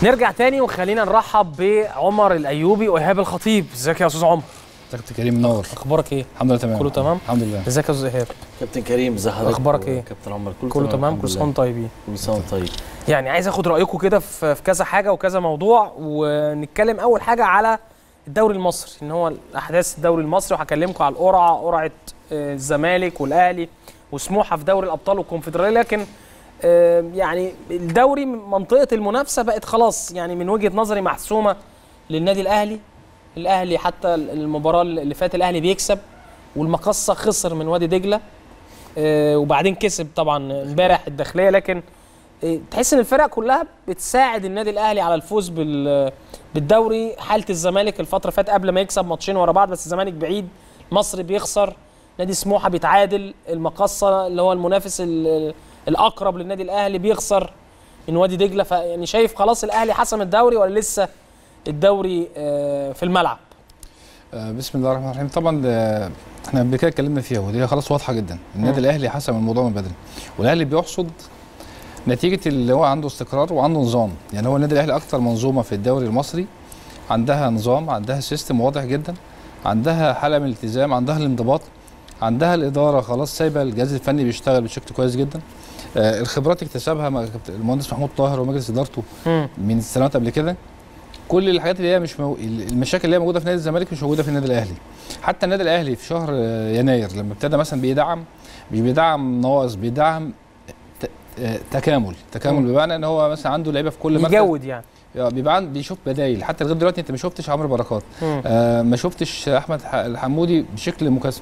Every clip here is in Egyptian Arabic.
نرجع تاني وخلينا نرحب بعمر الايوبي وايهاب الخطيب ازيك يا استاذ عمر كابتن كريم منور اخبارك ايه الحمد لله تمام كله تمام الحمد لله ازيك يا استاذ ايهاب كابتن كريم ازي حضرتك أخبارك إيه؟ كابتن عمر كله, كله تمام الحمد كل سنه لله. وانتم طيبين كل سنه وانت طيب يعني عايز اخد رايكم كده في في كذا حاجه وكذا موضوع ونتكلم اول حاجه على الدوري المصري ان هو احداث الدوري المصري وهكلمكم على القرعه قرعه آه، الزمالك والاهلي وسموحه في دوري الابطال والكونفدراليه لكن آه، يعني الدوري منطقه المنافسه بقت خلاص يعني من وجهه نظري محسومه للنادي الاهلي الاهلي حتى المباراه اللي فاتت الاهلي بيكسب والمقصه خسر من وادي دجله آه، وبعدين كسب طبعا امبارح الداخليه لكن آه، تحس ان الفرق كلها بتساعد النادي الاهلي على الفوز بال بالدوري حاله الزمالك الفتره اللي فاتت قبل ما يكسب ماتشين ورا بعض بس الزمالك بعيد المصري بيخسر نادي سموحه بيتعادل المقصه اللي هو المنافس ال- الاقرب للنادي الاهلي بيخسر من وادي دجله فيعني شايف خلاص الاهلي حسم الدوري ولا لسه الدوري آه، في الملعب آه، بسم الله الرحمن الرحيم طبعا ده احنا قبل كده اتكلمنا فيها ودي خلاص واضحه جدا النادي مم. الاهلي حسم الموضوع من بدري والاهلي بيحصد نتيجه اللي هو عنده استقرار وعنده نظام يعني هو النادي الاهلي اكتر منظومه في الدوري المصري عندها نظام عندها سيستم واضح جدا عندها حاله من الالتزام عندها الانضباط عندها الاداره خلاص سايبه الجهاز الفني بيشتغل بشكل كويس جدا آه الخبرات اكتسبها مع كابتن- المهندس محمود طاهر ومجلس ادارته من السنوات قبل كده كل الحاجات اللي هي مش مو... المشاكل اللي هي موجوده في نادي الزمالك مش موجوده في النادي الاهلي حتى النادي الاهلي في شهر آه، يناير لما ابتدى مثلا بيدعم مش بيدعم نواقص بيدعم ت... آه، تكامل تكامل مم. بمعنى ان هو مثلا عنده لعيبه في كل مركز يجود يعني آه، بيبقى عند- بيشوف بدايل حتى لغايه دلوقتي انت ما شفتش عمرو بركات مم. آه ما شفتش احمد ح- الحمودي بشكل مكثف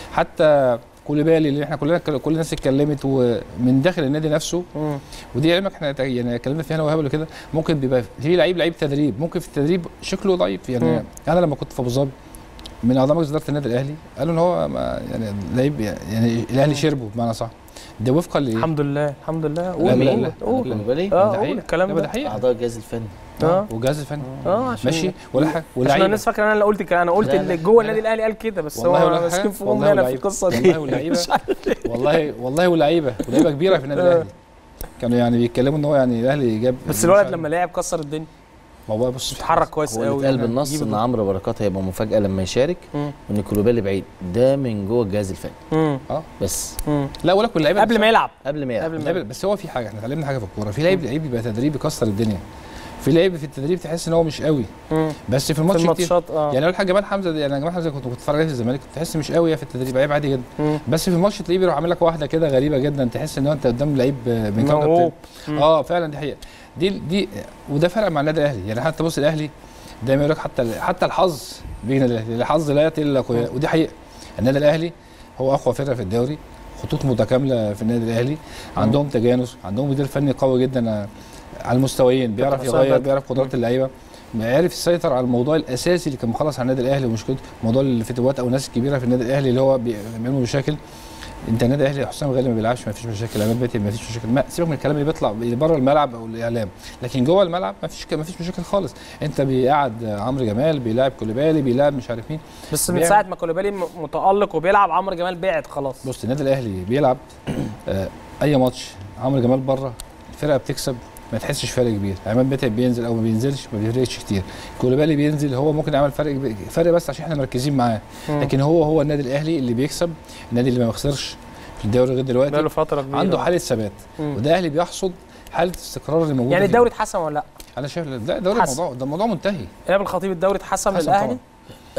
حتى كوليبالي اللي احنا كلنا كل الناس اتكلمت ومن داخل النادي نفسه مم. ودي علمك احنا تع- يعني اتكلمنا فيها انا وهاب قبل كده ممكن بيبقى في لعيب لعيب تدريب ممكن في التدريب شكله ضعيف يعني مم. انا لما كنت في ابو ظبي من اعضاء مجلس اداره النادي الاهلي قالوا ان هو ما يعني لعيب يعني الاهلي شربه بمعنى صح ده وفقا لايه؟ الحمد لله الحمد لله لا، قول لا، قول لا. قول بالي اه ده قول حقيقة. الكلام لا، ده ده حقيقه اعضاء الجهاز الفني اه والجهاز الفني اه عشان ماشي ولا حاجه عشان واللعيبه الناس فاكره انا اللي قلت كده انا قلت لا، لا. اللي جوه النادي الاهلي قال كده بس والله هو ولا ماسكين حاجة. في والله امنا في واللعيبة- القصه دي والله واللعيبة. مش عارف. والله والله ولاعيبه ولاعيبه كبيره في النادي آه. الاهلي كانوا يعني بيتكلموا ان هو يعني الاهلي جاب بس الولد لما لعب كسر الدنيا ما هو بص بيتحرك كويس هو قوي اللي اتقال بالنص يجيب ان عمرو بركات هيبقى مفاجاه لما يشارك مم. وان كلوبالي بعيد ده من جوه الجهاز الفني مم. بس مم. لا ولك واللعيبه قبل ما يلعب قبل ما يلعب قبل ما اللعيبة- يلعب بس هو في حاجه احنا اتعلمنا حاجه في الكوره في لعيب لعيب بيبقى تدريب يكسر الدنيا في لعيب في التدريب تحس ان هو مش قوي مم. بس في في الماتش كتير الماتشات اه يعني اقول حاجه جمال حمزه ده- يعني جمال حمزه كنت بتفرج عليه في الزمالك كنت تحس مش قوي في التدريب لعيب عادي جدا مم. بس في الماتش تلاقيه بيروح عامل لك واحده كده غريبه جدا تحس ان هو انت قدام لعيب من كام موهوب. مم. اه فعلا دي حقيقه دي دي وده فرق مع النادي الاهلي يعني حتى بص الاهلي دايما يقول لك حتى حتى الحظ بيجي النادي الاهلي الحظ لا ياتي الا اقوياء ودي حقيقه النادي الاهلي هو اقوى فرقه في الدوري خطوط متكامله في النادي الاهلي عندهم تجانس عندهم مدير فني قوي جدا آه، على المستويين بيعرف حسام يغير بدر. بيعرف قدرات اللعيبه عرف يسيطر على الموضوع الاساسي اللي كان مخلص على النادي الاهلي ومشكلته موضوع الفتوات او الناس الكبيره في النادي الاهلي اللي هو بيعملوا مشاكل انت النادي الاهلي حسام غالي ما بيلعبش ما فيش مشاكل عماد بيتي ما فيش مشاكل ما سيبك من الكلام اللي بيطلع بره الملعب او الاعلام لكن جوه الملعب ما فيش ما فيش مشاكل خالص انت بيقعد عمرو جمال بيلاعب كوليبالي بيلاعب مش عارف مين بس من بيعمل- ساعه ما كولوبالي م- متالق وبيلعب عمرو جمال بعد خلاص بص النادي الاهلي بيلعب آه اي ماتش عمرو جمال بره الفرقه بتكسب ما تحسش فرق كبير عماد متعب بينزل او ما بينزلش ما بيفرقش كتير كوليبالي بينزل هو ممكن يعمل فرق كبير- فرق بس عشان احنا مركزين معاه مم. لكن هو هو النادي الاهلي اللي بيكسب النادي اللي ما بيخسرش في الدوري لغايه دلوقتي بقاله فتره كبيره عنده حاله ثبات مم. وده اهلي بيحصد حاله استقرار اللي موجوده يعني فيه. الدوري اتحسم ولا لا؟ انا شايف لا الدوري حسم. الموضوع ده الموضوع منتهي ايهاب الخطيب الدوري اتحسم حسم للاهلي طبعاً.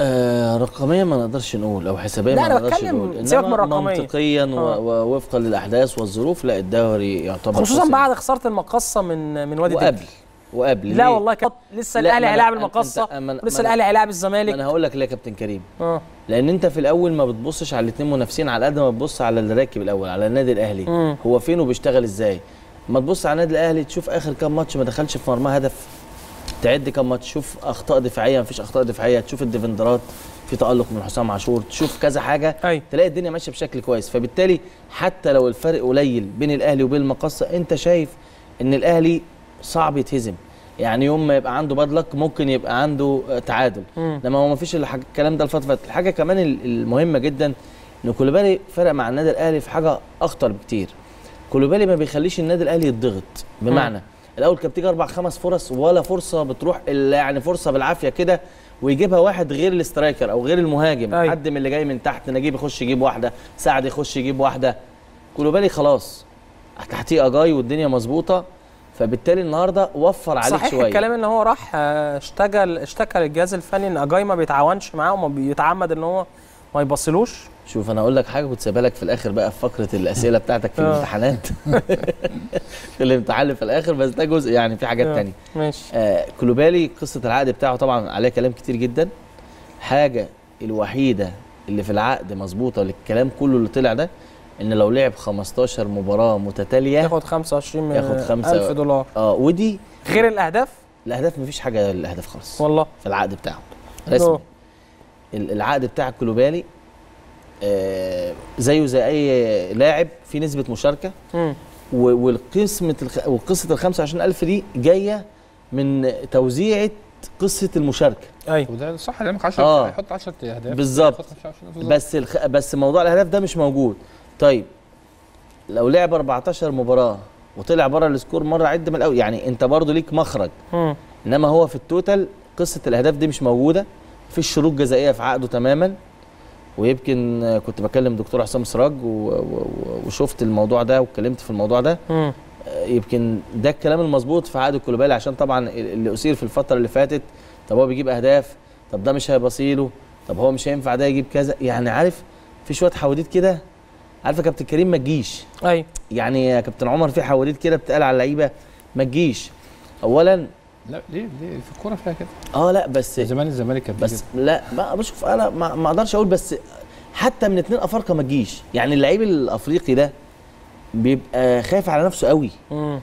آه رقميا ما نقدرش نقول او حسابيا لا، ما أنا نقدرش بتكلم نقول سيبك من إنما الرقمية. منطقيا آه. و- ووفقا للاحداث والظروف لا الدوري يعتبر خصوصا حسم. بعد خساره المقصه من من وادي وقبل دجله وقبل لا ليه؟ والله كان لسه لا، الاهلي ما أنا- هيلاعب أنت- المقصه أنت- ما أنا- لسه ما أنا- الاهلي هيلاعب ما الزمالك انا هقول لك ليه يا كابتن كريم اه لان انت في الاول ما بتبصش على الاثنين منافسين على قد ما بتبص على اللي راكب الاول على النادي الاهلي مم. هو فين وبيشتغل ازاي ما تبص على النادي الاهلي تشوف اخر كام ماتش ما دخلش في مرمى هدف تعد كام ماتش تشوف اخطاء دفاعيه مفيش اخطاء دفاعيه تشوف الديفندرات في تالق من حسام عاشور تشوف كذا حاجه ايوه تلاقي الدنيا ماشيه بشكل كويس فبالتالي حتى لو الفرق قليل بين الاهلي وبين المقصه انت شايف ان الاهلي صعب يتهزم يعني يوم ما يبقى عنده باد لك ممكن يبقى عنده آه، تعادل مم. لما هو ما فيش الحاجة- الكلام ده الفتره اللي فاتت. الحاجه كمان ال- المهمه جدا ان كولوبالي فرق مع النادي الاهلي في حاجه اخطر بكتير كولوبالي ما بيخليش النادي الاهلي يتضغط بمعنى الاول كانت بتيجي اربع خمس فرص ولا فرصه بتروح الا يعني فرصه بالعافيه كده ويجيبها واحد غير الاسترايكر او غير المهاجم أيوة. حد من اللي جاي من تحت نجيب يخش يجيب واحده سعد يخش يجيب واحده كولوبالي خلاص تحتيه اجاي والدنيا مظبوطه فبالتالي النهارده وفر عليك صحيح شويه الكلام ان هو راح آه، اشتكى اشتكى للجهاز الفني ان اجاي ما بيتعاونش معاه وما بيتعمد ان هو ما يبصلوش شوف انا اقول لك حاجه كنت سايبها لك في الاخر بقى في فقره الاسئله بتاعتك في آه. الامتحانات في الامتحان اللي في الاخر بس ده جزء يعني في حاجات آه. تانية ماشي آه كلوبالي قصه العقد بتاعه طبعا عليه كلام كتير جدا حاجه الوحيده اللي في العقد مظبوطه للكلام كله اللي طلع ده ان لو لعب 15 مباراه متتاليه ياخد 25 ياخد خمسة- ألف دولار اه ودي غير الاهداف الاهداف مفيش حاجه للاهداف خالص والله في العقد بتاعه رسمي أوه. ال- العقد بتاع كلوبالي آه زيه زي اي لاعب في نسبه مشاركه مم. و- والقسمه الخ... وقصه ال 25000 دي جايه من توزيعه قصه المشاركه ايوه وده صح لانك 10 آه. هيحط 10 اهداف بالظبط. هيحط 15 بالظبط. بس الخ... بس موضوع الاهداف ده مش موجود طيب لو لعب 14 مباراه وطلع بره السكور مره عد من الاول يعني انت برضو ليك مخرج مم. انما هو في التوتال قصه الاهداف دي مش موجوده مفيش شروط جزائيه في عقده تماما ويمكن آه، كنت بكلم دكتور حسام سراج و... و... و- وشفت الموضوع ده واتكلمت في الموضوع ده مم. آه، يمكن ده الكلام المظبوط في عقد الكولوبالي عشان طبعا اللي اثير في الفتره اللي فاتت طب هو بيجيب اهداف طب ده مش هيبصيله طب هو مش هينفع ده يجيب كذا يعني عارف في شويه حواديت كده عارف يا كابتن كريم ما تجيش ايوه يعني يا كابتن عمر في حواديت كده بتقال على اللعيبه ما تجيش اولا لا ليه ليه في الكوره فيها كده اه لا بس زمان الزمالك كان بس لا ما بشوف انا ما ما اقدرش اقول بس حتى من اتنين افارقه ما تجيش يعني اللعيب الافريقي ده بيبقى خايف على نفسه قوي مم.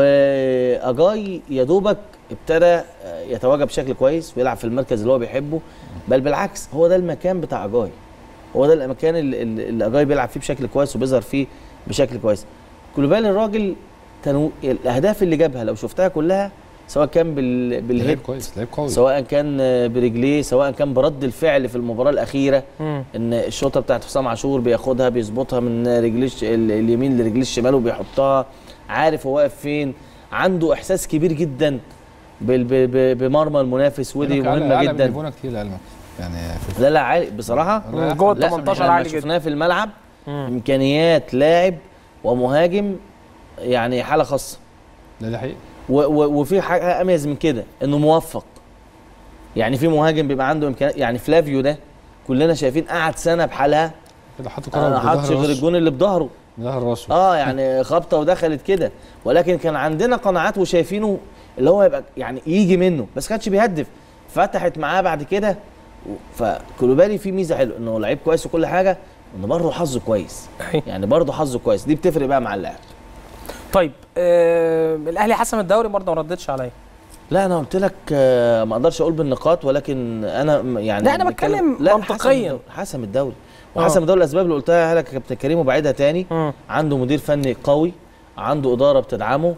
واجاي يا دوبك ابتدى يتواجد بشكل كويس ويلعب في المركز اللي هو بيحبه بل بالعكس هو ده المكان بتاع اجاي هو ده المكان اللي, اللي اللي اجاي بيلعب فيه بشكل كويس وبيظهر فيه بشكل كويس كولوبالي الراجل تنو... الاهداف اللي جابها لو شفتها كلها سواء كان بال... بالهيد لعيب كويس لعيب قوي سواء كان برجليه سواء كان برد الفعل في المباراه الاخيره مم. ان الشوطه بتاعت حسام عاشور بياخدها بيظبطها من رجليه الش- ال- اليمين لرجليه الشمال وبيحطها عارف هو واقف فين عنده احساس كبير جدا بال- ب- ب- بمرمى المنافس ودي لأنك أعلى- مهمه أعلى من جدا ليفونا كتير لعلمك يعني في لا لا عالي بصراحه لا، جوه ال لا 18 احنا لما عالي جدا شفناه في الملعب مم. امكانيات لاعب ومهاجم يعني حاله خاصه لا ده حقيقي و- و- وفي حاجه اميز من كده انه موفق يعني في مهاجم بيبقى عنده امكانيات يعني فلافيو ده كلنا شايفين قعد سنه بحالها كده حط انا كوره حاطش غير الجون اللي بظهره ظهر راسه اه يعني خبطه ودخلت كده ولكن كان عندنا قناعات وشايفينه اللي هو يبقى يعني يجي منه بس كانش بيهدف فتحت معاه بعد كده و- فكولوبالي فيه ميزه حلوه انه لعيب كويس وكل حاجه انه برضه حظه كويس أيوة. يعني برضه حظه كويس دي بتفرق بقى مع اللاعب طيب آه الاهلي حسم الدوري برضه ما ردتش عليا لا انا قلت لك آه، ما اقدرش اقول بالنقاط ولكن انا م- يعني لا، أنا بنتكلم- بتكلم لا، منطقياً. حسم الدوري- حسم الدوري آه. وحسم الدوري الاسباب اللي قلتها لك يا كابتن كريم وبعيدها تاني مم. عنده مدير فني قوي عنده اداره بتدعمه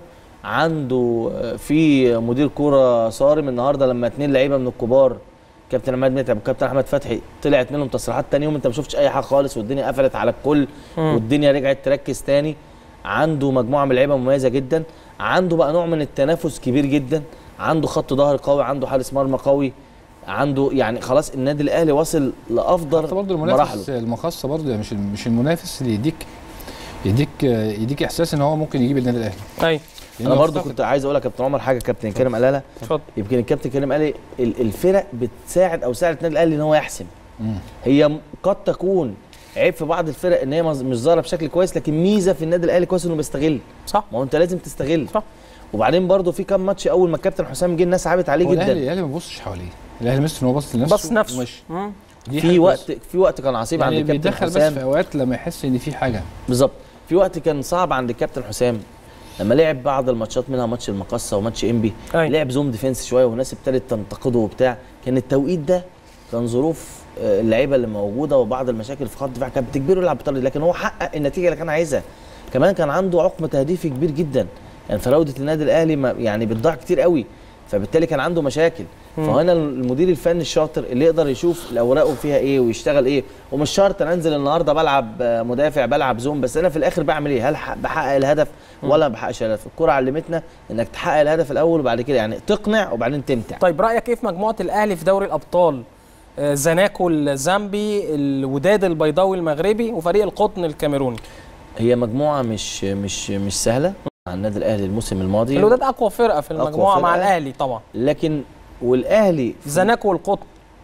عنده آه، في مدير كوره صارم النهارده لما اتنين لعيبه من الكبار كابتن عماد متعب وكابتن احمد فتحي طلعت منهم تصريحات تاني يوم انت ما شفتش اي حاجه خالص والدنيا قفلت على الكل مم. والدنيا رجعت تركز تاني عنده مجموعه من اللعيبه مميزه جدا عنده بقى نوع من التنافس كبير جدا عنده خط ظهر قوي عنده حارس مرمى قوي عنده يعني خلاص النادي الاهلي واصل حتى لافضل برضه مراحله المنافس المقصه برضه يعني مش مش المنافس اللي يديك يديك يديك احساس ان هو ممكن يجيب النادي الاهلي ايوه لأن انا هو برضو افتقد- كنت عايز اقول لك يا كابتن عمر حاجه كابتن كريم قالها لها اتفضل يمكن الكابتن كريم قال لي ال- الفرق بتساعد او ساعدت النادي الاهلي ان هو يحسم مم. هي م- قد تكون عيب في بعض الفرق ان هي مز- مش ظاهره بشكل كويس لكن ميزه في النادي الاهلي كويس انه بيستغل صح ما هو انت لازم تستغل صح. وبعدين برضو في كام ماتش اول ما الكابتن حسام جه الناس عابت عليه هو الاهلي جدا الاهلي ما بيبصش حواليه الاهلي مثل ان هو باصص لنفسه بص نفسه وماشي مم. دي في حاجة وقت كويسة. في وقت كان عصيب يعني عند الكابتن بيتدخل بس حسام في اوقات لما يحس ان في حاجه بالظبط في وقت كان صعب عند الكابتن حسام لما لعب بعض الماتشات منها ماتش المقصه وماتش انبي أيوة. لعب زوم ديفense شويه والناس ابتدت تنتقده وبتاع كان التوقيت ده كان ظروف آه، اللعيبه اللي موجوده وبعض المشاكل في خط الدفاع كانت بتجبره يلعب بالطريقه دي لكن هو حقق النتيجه اللي كان عايزها كمان كان عنده عقم تهديفي كبير جدا يعني فراوده النادي الاهلي ما يعني بتضيع كتير قوي فبالتالي كان عنده مشاكل مم. فهنا المدير الفني الشاطر اللي يقدر يشوف الاوراق فيها ايه ويشتغل ايه ومش شرط انا انزل النهارده بلعب آه، مدافع بلعب زوم بس انا في الاخر بعمل ايه هل ح- بحقق الهدف ولا ما بحققش الهدف الكره علمتنا انك تحقق الهدف الاول وبعد كده يعني تقنع وبعدين تمتع طيب رايك ايه في مجموعه الاهلي في دوري الابطال آه، زناكو الزامبي الوداد البيضاوي المغربي وفريق القطن الكاميروني هي مجموعه مش مش مش سهله على النادي الاهلي الموسم الماضي الوداد اقوى فرقه في أقوى المجموعه مع فرقة. الاهلي طبعا لكن والاهلي في- زناكو والقطن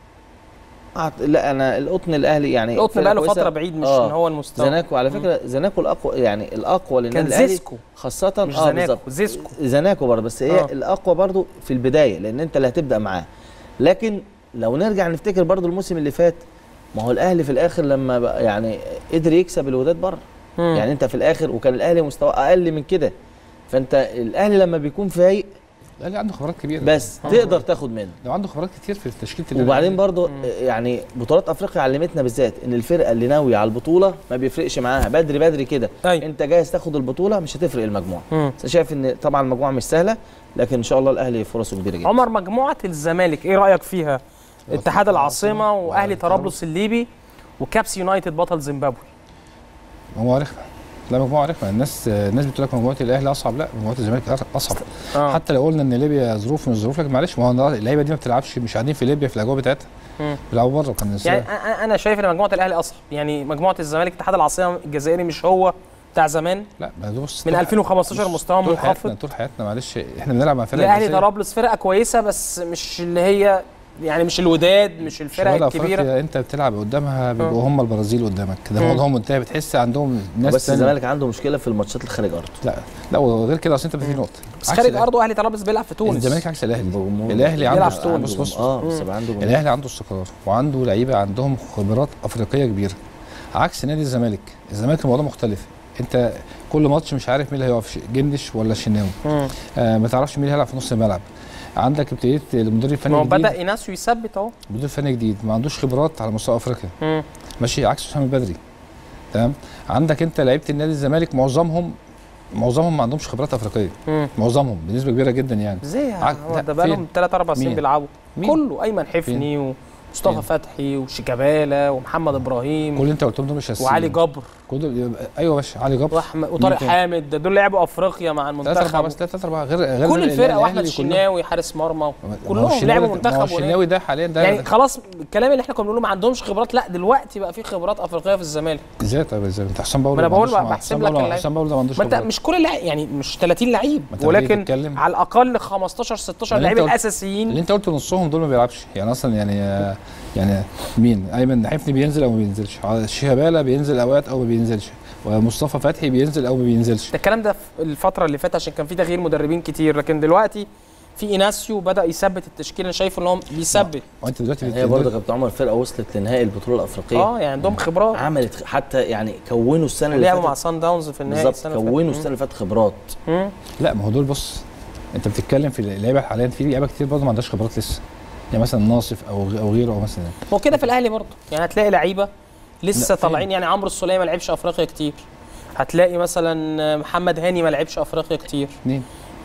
أعت- لا انا القطن الاهلي يعني القطن فرقة بقاله كويسة. فتره بعيد مش آه. ان هو المستوى زناكو على فكره زناكو الاقوى يعني الاقوى كان للنادي الاهلي زيسكو خاصه مش اه زناكو بالظبط زيسكو زناكو برضه بس هي آه. آه. الاقوى برضه في البدايه لان انت اللي هتبدا معاه لكن لو نرجع نفتكر برضه الموسم اللي فات ما هو الاهلي في الاخر لما بقى يعني قدر يكسب الوداد بره مم. يعني انت في الاخر وكان الاهلي مستوى اقل من كده فانت الاهلي لما بيكون فايق الاهلي عنده خبرات كبيره بس تقدر تاخد منه لو عنده خبرات كتير في تشكيله النادي وبعدين الأهلي. برضو يعني بطولات افريقيا علمتنا بالذات ان الفرقه اللي ناويه على البطوله ما بيفرقش معاها بدري بدري كده أيوة. انت جاهز تاخد البطوله مش هتفرق المجموعه مم. بس أنا شايف ان طبعا المجموعه مش سهله لكن ان شاء الله الاهلي فرصه كبيره جدا عمر مجموعه الزمالك ايه رايك فيها اتحاد العاصمه العاصمة واهلي وأهلي طرابلس الليبي وكابس يونايتد بطل زيمبابوي مجموعه رخمه لا مجموعه رخمه الناس الناس بتقول لك مجموعه الاهلي اصعب لا مجموعه الزمالك اصعب آه. حتى لو قلنا ان ليبيا ظروف مش ظروف لكن معلش ما هو اللعيبه دي ما بتلعبش مش قاعدين في ليبيا في الاجواء بتاعتها مم. بيلعبوا بره كان يعني أ- أ- انا شايف ان مجموعه الاهلي اصعب يعني مجموعه الزمالك اتحاد العاصمه الجزائري مش هو بتاع زمان لا ما ده بص من طول- 2015 بص، مستوى طول حياتنا منخفض طول حياتنا معلش احنا بنلعب مع فرق الاهلي أساسية. طرابلس فرقه كويسه بس مش اللي هي يعني مش الوداد مش الفرق شمال الكبيره افريقيا انت بتلعب قدامها بيبقوا هم البرازيل قدامك ده مم. موضوع منتهي بتحس عندهم ناس بس تانية. الزمالك عنده مشكله في الماتشات اللي خارج ارضه لا لا وغير كده اصل انت في نقطه بس عكس خارج الأهلي. ارضه اهلي طرابلس بيلعب في تونس الزمالك عكس الاهلي بجمهور. الاهلي بيلعب عنده في تونس. بص بص اه مم. بس يبقى عنده جمهور. الاهلي عنده استقرار وعنده لعيبه عندهم خبرات افريقيه كبيره عكس نادي الزمالك الزمالك الموضوع مختلف انت كل ماتش مش عارف مين اللي هيقف ش- جندش ولا الشناوي مم. آه ما تعرفش مين اللي هيلعب في نص الملعب عندك ابتديت المدير ما الفني هو جديد بدا ايناسيو يثبت اهو مدير فني جديد ما عندوش خبرات على مستوى افريقيا مم. ماشي عكس حسام البدري تمام عندك انت لعيبه النادي الزمالك معظمهم معظمهم ما عندهمش خبرات افريقيه مم. معظمهم بنسبه كبيره جدا يعني ازاي يا عك- عم؟ لا، ده بقالهم فين؟ 3 4 سنين مين؟ بيلعبوا مين؟ كله ايمن حفني ومصطفى فين؟ فتحي وشيكابالا ومحمد ابراهيم كل اللي انت قلتهم دول مش اساسيين وعلي جبر كل دول ايوه يا باشا علي جبر واحمد وطارق تاني؟ حامد ده دول لعبوا افريقيا مع ثلاثة أربعة بس المنتخب ثلاثة أربعة غير غير كل ال- الفرقه الأهلي واحمد كلهم. الشناوي حارس مرمى ما هو كلهم الشناوي لعبوا ده- ما هو منتخب ونادي. الشناوي ده حاليا ده يعني خلاص الكلام اللي احنا كنا بنقوله ما عندهمش خبرات لا دلوقتي بقى في خبرات افريقيه في الزمالك ازاي طيب ازاي انت حسام باولو ما أنا ما بقول عندوش- بقى بحسب حسام لك باولو- اللعيبة. حسام باولو ده ما عندوش ما انت خبرات. مش كل اللعيبه يعني مش 30 لعيب ما انت لما تيجي ولكن تتكلم- على الاقل 15 16 اللي لعيب انت قلت- الاساسيين اللي انت قلت نصهم دول ما بيلعبش يعني اصلا يعني آه، يعني مين ايمن حفني بينزل او ما بينزلش شيكابالا بينزل اوقات او ما بينزلش ومصطفى فتحي بينزل او ما بينزلش ده الكلام ده في الفتره اللي فاتت عشان كان في تغيير مدربين كتير لكن دلوقتي في ايناسيو بدا يثبت التشكيله انا شايفه ان هو بيثبت وانت دلوقتي هي برضه كابتن عمر فرقه وصلت لنهائي البطوله الافريقيه اه يعني عندهم خبرات عملت حتى يعني كونوا السنه اللي لعبوا مع فاتت سان داونز في النهائي بالظبط السنه اللي كونوا فاتت. السنه اللي فاتت خبرات مم. لا ما هو دول بص انت بتتكلم في اللعيبه حاليا في لعيبه كتير برضه ما عندهاش خبرات لسه يعني مثلا ناصف او غ- او غيره او مثلا هو كده في الاهلي برضه يعني هتلاقي لعيبه لسه لا، فين؟ طالعين يعني عمرو السوليه ما لعبش افريقيا كتير هتلاقي مثلا محمد هاني ما لعبش افريقيا كتير اثنين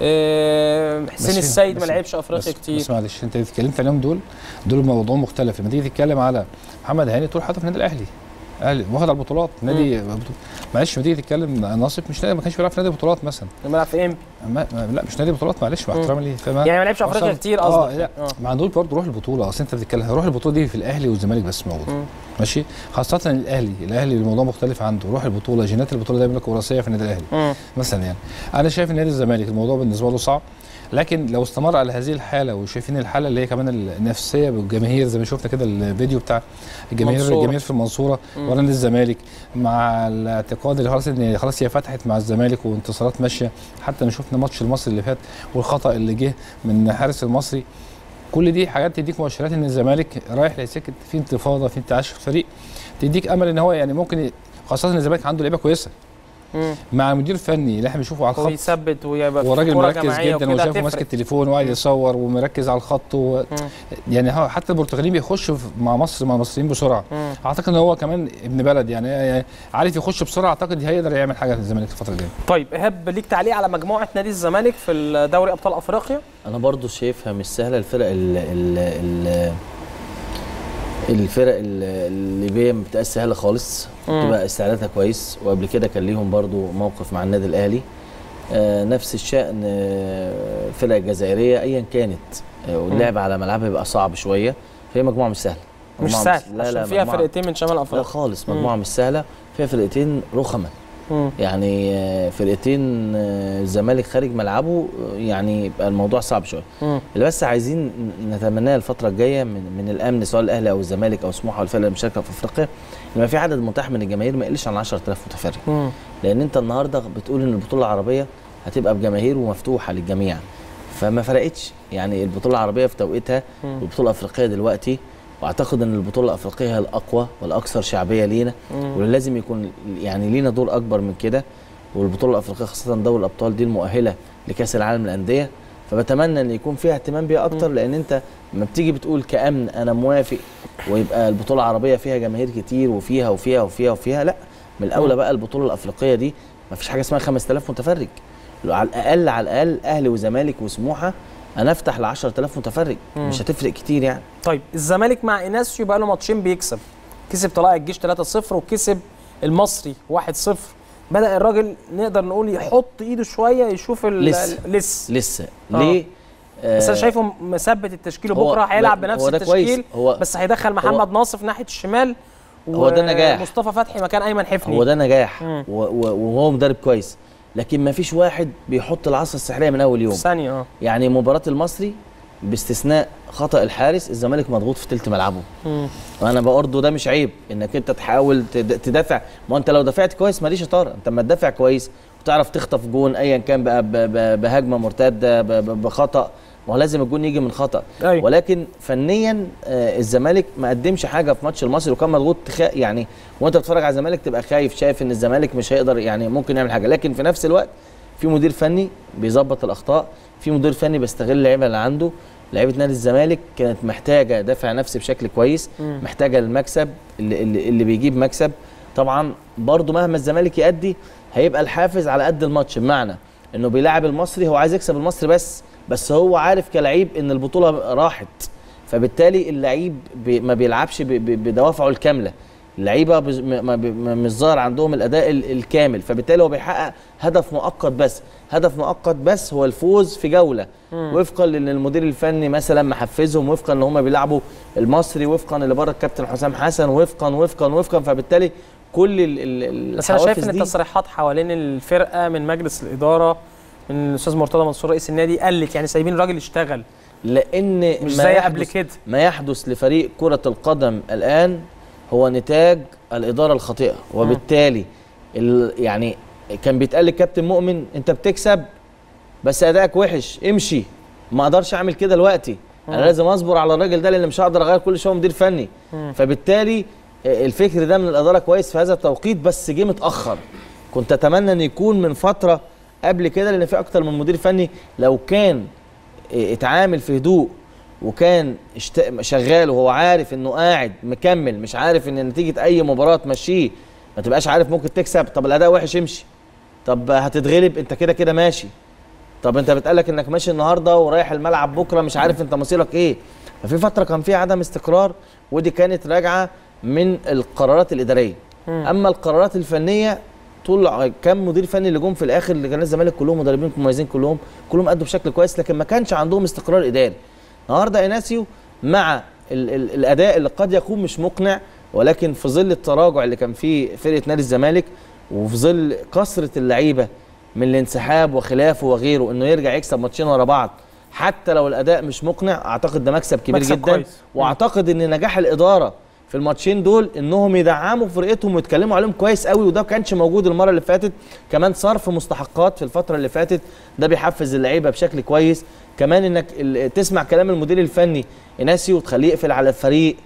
آه، بس حسين في- السيد ما بس- لعبش افريقيا بس, كتير بس معلش انت اتكلمت عليهم دول دول موضوع مختلف لما تيجي تتكلم على محمد هاني طول حياته في النادي الاهلي اهلي واخد على البطولات نادي معلش لما تيجي تتكلم ناصف مش نادي ما كانش بيلعب في نادي بطولات مثلا لما بيلعب في ام ما ما لا مش نادي بطولات معلش مع مم. احترامي ليه فما يعني ما لعبش افريقيا وصل- كتير اه قصدك لا اه ما عندوش برضه روح البطوله اصل انت بتتكلم روح البطوله دي في الاهلي والزمالك بس موجوده مم. ماشي خاصه الاهلي الاهلي الموضوع مختلف عنده روح البطوله جينات البطوله دايما لك وراثيه في النادي الاهلي مم. مثلا يعني انا شايف ان نادي الزمالك الموضوع بالنسبه له صعب لكن لو استمر على هذه الحاله وشايفين الحاله اللي هي كمان النفسيه بالجماهير زي ما شفنا كده الفيديو بتاع الجماهير منصورة. الجماهير في المنصوره مم. ورا نادي الزمالك مع الاعتقاد اللي خلاص ان خلاص هي فتحت مع الزمالك وانتصارات ماشيه حتى ما شفنا ماتش المصري اللي فات والخطا اللي جه من حارس المصري كل دي حاجات تديك مؤشرات ان الزمالك رايح لسكه في انتفاضه في انتعاش في الفريق تديك امل ان هو يعني ممكن ي- خاصه ان الزمالك عنده لعيبه كويسه مم. مع مدير فني اللي احنا بنشوفه على الخط ويثبت ويبقى هو راجل كرة مركز جماعية جدا وكده وشايفه هتفرق. ماسك التليفون وقاعد يصور ومركز على الخط و... مم. يعني هو حتى البرتغاليين بيخشوا في- مع مصر مع المصريين بسرعه مم. اعتقد ان هو كمان ابن بلد يعني يعني عارف يخش بسرعه اعتقد هيقدر يعمل حاجه في الزمالك الفتره الجايه طيب ايهاب ليك تعليق على مجموعه نادي الزمالك في دوري ابطال افريقيا انا برضو شايفها مش سهله الفرق ال ال ال الفرق ال- الليبيه ما بتبقاش سهله خالص مم. بتبقى استعداداتها كويس وقبل كده كان ليهم برضو موقف مع النادي الاهلي آه نفس الشأن آه، الفرق الجزائريه ايا كانت آه واللعب على ملعبها بيبقى صعب شويه فهي مجموعه مش سهله مش مجموعة سهل لا عشان لا فيها مجموعة- فرقتين من شمال لا افريقيا خالص مم. مجموعه مش سهله فيها فرقتين رخمه مم. يعني آه، فرقتين آه، الزمالك خارج ملعبه آه، يعني يبقى الموضوع صعب شويه مم. اللي بس عايزين نتمناه الفتره الجايه من من الامن سواء الاهلي او الزمالك او سموحه والفرق المشاركه في افريقيا ان في عدد متاح من الجماهير ما يقلش عن 10000 متفرج مم. لان انت النهارده بتقول ان البطوله العربيه هتبقى بجماهير ومفتوحه للجميع فما فرقتش يعني البطوله العربيه في توقيتها مم. والبطوله الافريقيه دلوقتي واعتقد ان البطوله الافريقيه هي الاقوى والاكثر شعبيه لينا مم. واللي لازم يكون يعني لينا دور اكبر من كده والبطوله الافريقيه خاصه دوري الابطال دي المؤهله لكاس العالم للانديه فبتمنى ان يكون فيها اهتمام بيها اكتر لان انت لما بتيجي بتقول كامن انا موافق ويبقى البطوله العربيه فيها جماهير كتير وفيها وفيها وفيها وفيها لا من الاولى بقى البطوله الافريقيه دي ما فيش حاجه اسمها 5000 متفرج لو على الاقل على الاقل اهلي وزمالك وسموحه انا افتح ل 10000 متفرج مم. مش هتفرق كتير يعني طيب الزمالك مع ايناسيو بقى له ماتشين بيكسب كسب طلائع الجيش 3-0 وكسب المصري 1-0 بدا الراجل نقدر نقول يحط ايده شويه يشوف ال- لسه. ال- لسه لسه آه. ليه بس انا آه، شايفه مثبت التشكيل هو- وبكره هيلعب ده- بنفس هو ده كويس. التشكيل هو بس هيدخل محمد ناصر في ناحيه الشمال هو ده نجاح. مصطفى فتحي مكان ايمن حفني هو ده نجاح مم. و- و- وهو مدرب كويس لكن ما فيش واحد بيحط العصا السحريه من اول يوم في ثانيه اه يعني مباراه المصري باستثناء خطا الحارس الزمالك مضغوط في تلت ملعبه مم. وانا برضه ده مش عيب انك انت تحاول تد- تدافع ما انت لو دافعت كويس ماليش شطاره انت لما تدافع كويس وتعرف تخطف جون ايا كان بقى ب- ب- بهجمه مرتده ب- ب- بخطا ما هو لازم الجون يجي من خطا أيوة. ولكن فنيا آه، الزمالك ما قدمش حاجه في ماتش المصري وكان مضغوط تخ... يعني وانت بتتفرج على الزمالك تبقى خايف شايف ان الزمالك مش هيقدر يعني ممكن يعمل حاجه لكن في نفس الوقت في مدير فني بيظبط الاخطاء في مدير فني بيستغل اللعيبه اللي عنده لعيبه نادي الزمالك كانت محتاجه دافع نفسي بشكل كويس مم. محتاجه المكسب اللي, اللي, اللي بيجيب مكسب طبعا برضو مهما الزمالك يأدي هيبقى الحافز على قد الماتش بمعنى انه بيلاعب المصري هو عايز يكسب المصري بس بس هو عارف كلعيب ان البطوله راحت فبالتالي اللعيب بي ما بيلعبش ب- ب- بدوافعه الكامله اللعيبه بز- م- ما بي- ما- مش ظاهر عندهم الاداء ال- الكامل فبالتالي هو بيحقق هدف مؤقت بس هدف مؤقت بس هو الفوز في جوله وفقا لان المدير الفني مثلا محفزهم وفقا ان هم بيلعبوا المصري وفقا اللي بره الكابتن حسام حسن وفقا وفقا وفقا فبالتالي كل ال ال بس انا شايف الحوافز ان دي التصريحات حوالين الفرقه من مجلس الاداره من الاستاذ مرتضى منصور رئيس النادي قلت يعني سايبين الراجل يشتغل لان مش ما زي يحدث- قبل كده ما يحدث لفريق كرة القدم الآن هو نتاج الإدارة الخاطئة وبالتالي ال- يعني كان بيتقال للكابتن مؤمن أنت بتكسب بس أدائك وحش امشي ما أقدرش أعمل كده دلوقتي أنا لازم أصبر على الراجل ده لأن مش هقدر أغير كل شوية مدير فني فبالتالي الفكر ده من الإدارة كويس في هذا التوقيت بس جه متأخر كنت أتمنى أن يكون من فترة قبل كده لأن في أكتر من مدير فني لو كان اتعامل في هدوء وكان اشت... شغال وهو عارف انه قاعد مكمل مش عارف ان نتيجه اي مباراه تمشيه ما تبقاش عارف ممكن تكسب طب الاداء وحش امشي طب هتتغلب انت كده كده ماشي طب انت بتقالك انك ماشي النهارده ورايح الملعب بكره مش عارف انت مصيرك ايه ففي فتره كان فيها عدم استقرار ودي كانت راجعه من القرارات الاداريه اما القرارات الفنيه طول ع- كام مدير فني اللي جم في الاخر اللي كان الزمالك كلهم مدربين مميزين كلهم كلهم ادوا بشكل كويس لكن ما كانش عندهم استقرار اداري النهارده ايناسيو مع ال ال الاداء اللي قد يكون مش مقنع ولكن في ظل التراجع اللي كان فيه فرقه نادي الزمالك وفي ظل كثره اللعيبه من الانسحاب وخلافه وغيره انه يرجع يكسب ماتشين ورا بعض حتى لو الاداء مش مقنع اعتقد ده مكسب كبير مكسب جدا كويس. واعتقد ان نجاح الاداره في الماتشين دول انهم يدعموا فرقتهم ويتكلموا عليهم كويس قوي وده ما كانش موجود المره اللي فاتت كمان صرف مستحقات في الفتره اللي فاتت ده بيحفز اللعيبه بشكل كويس كمان انك ال- تسمع كلام المدير الفني اناسي وتخليه يقفل على الفريق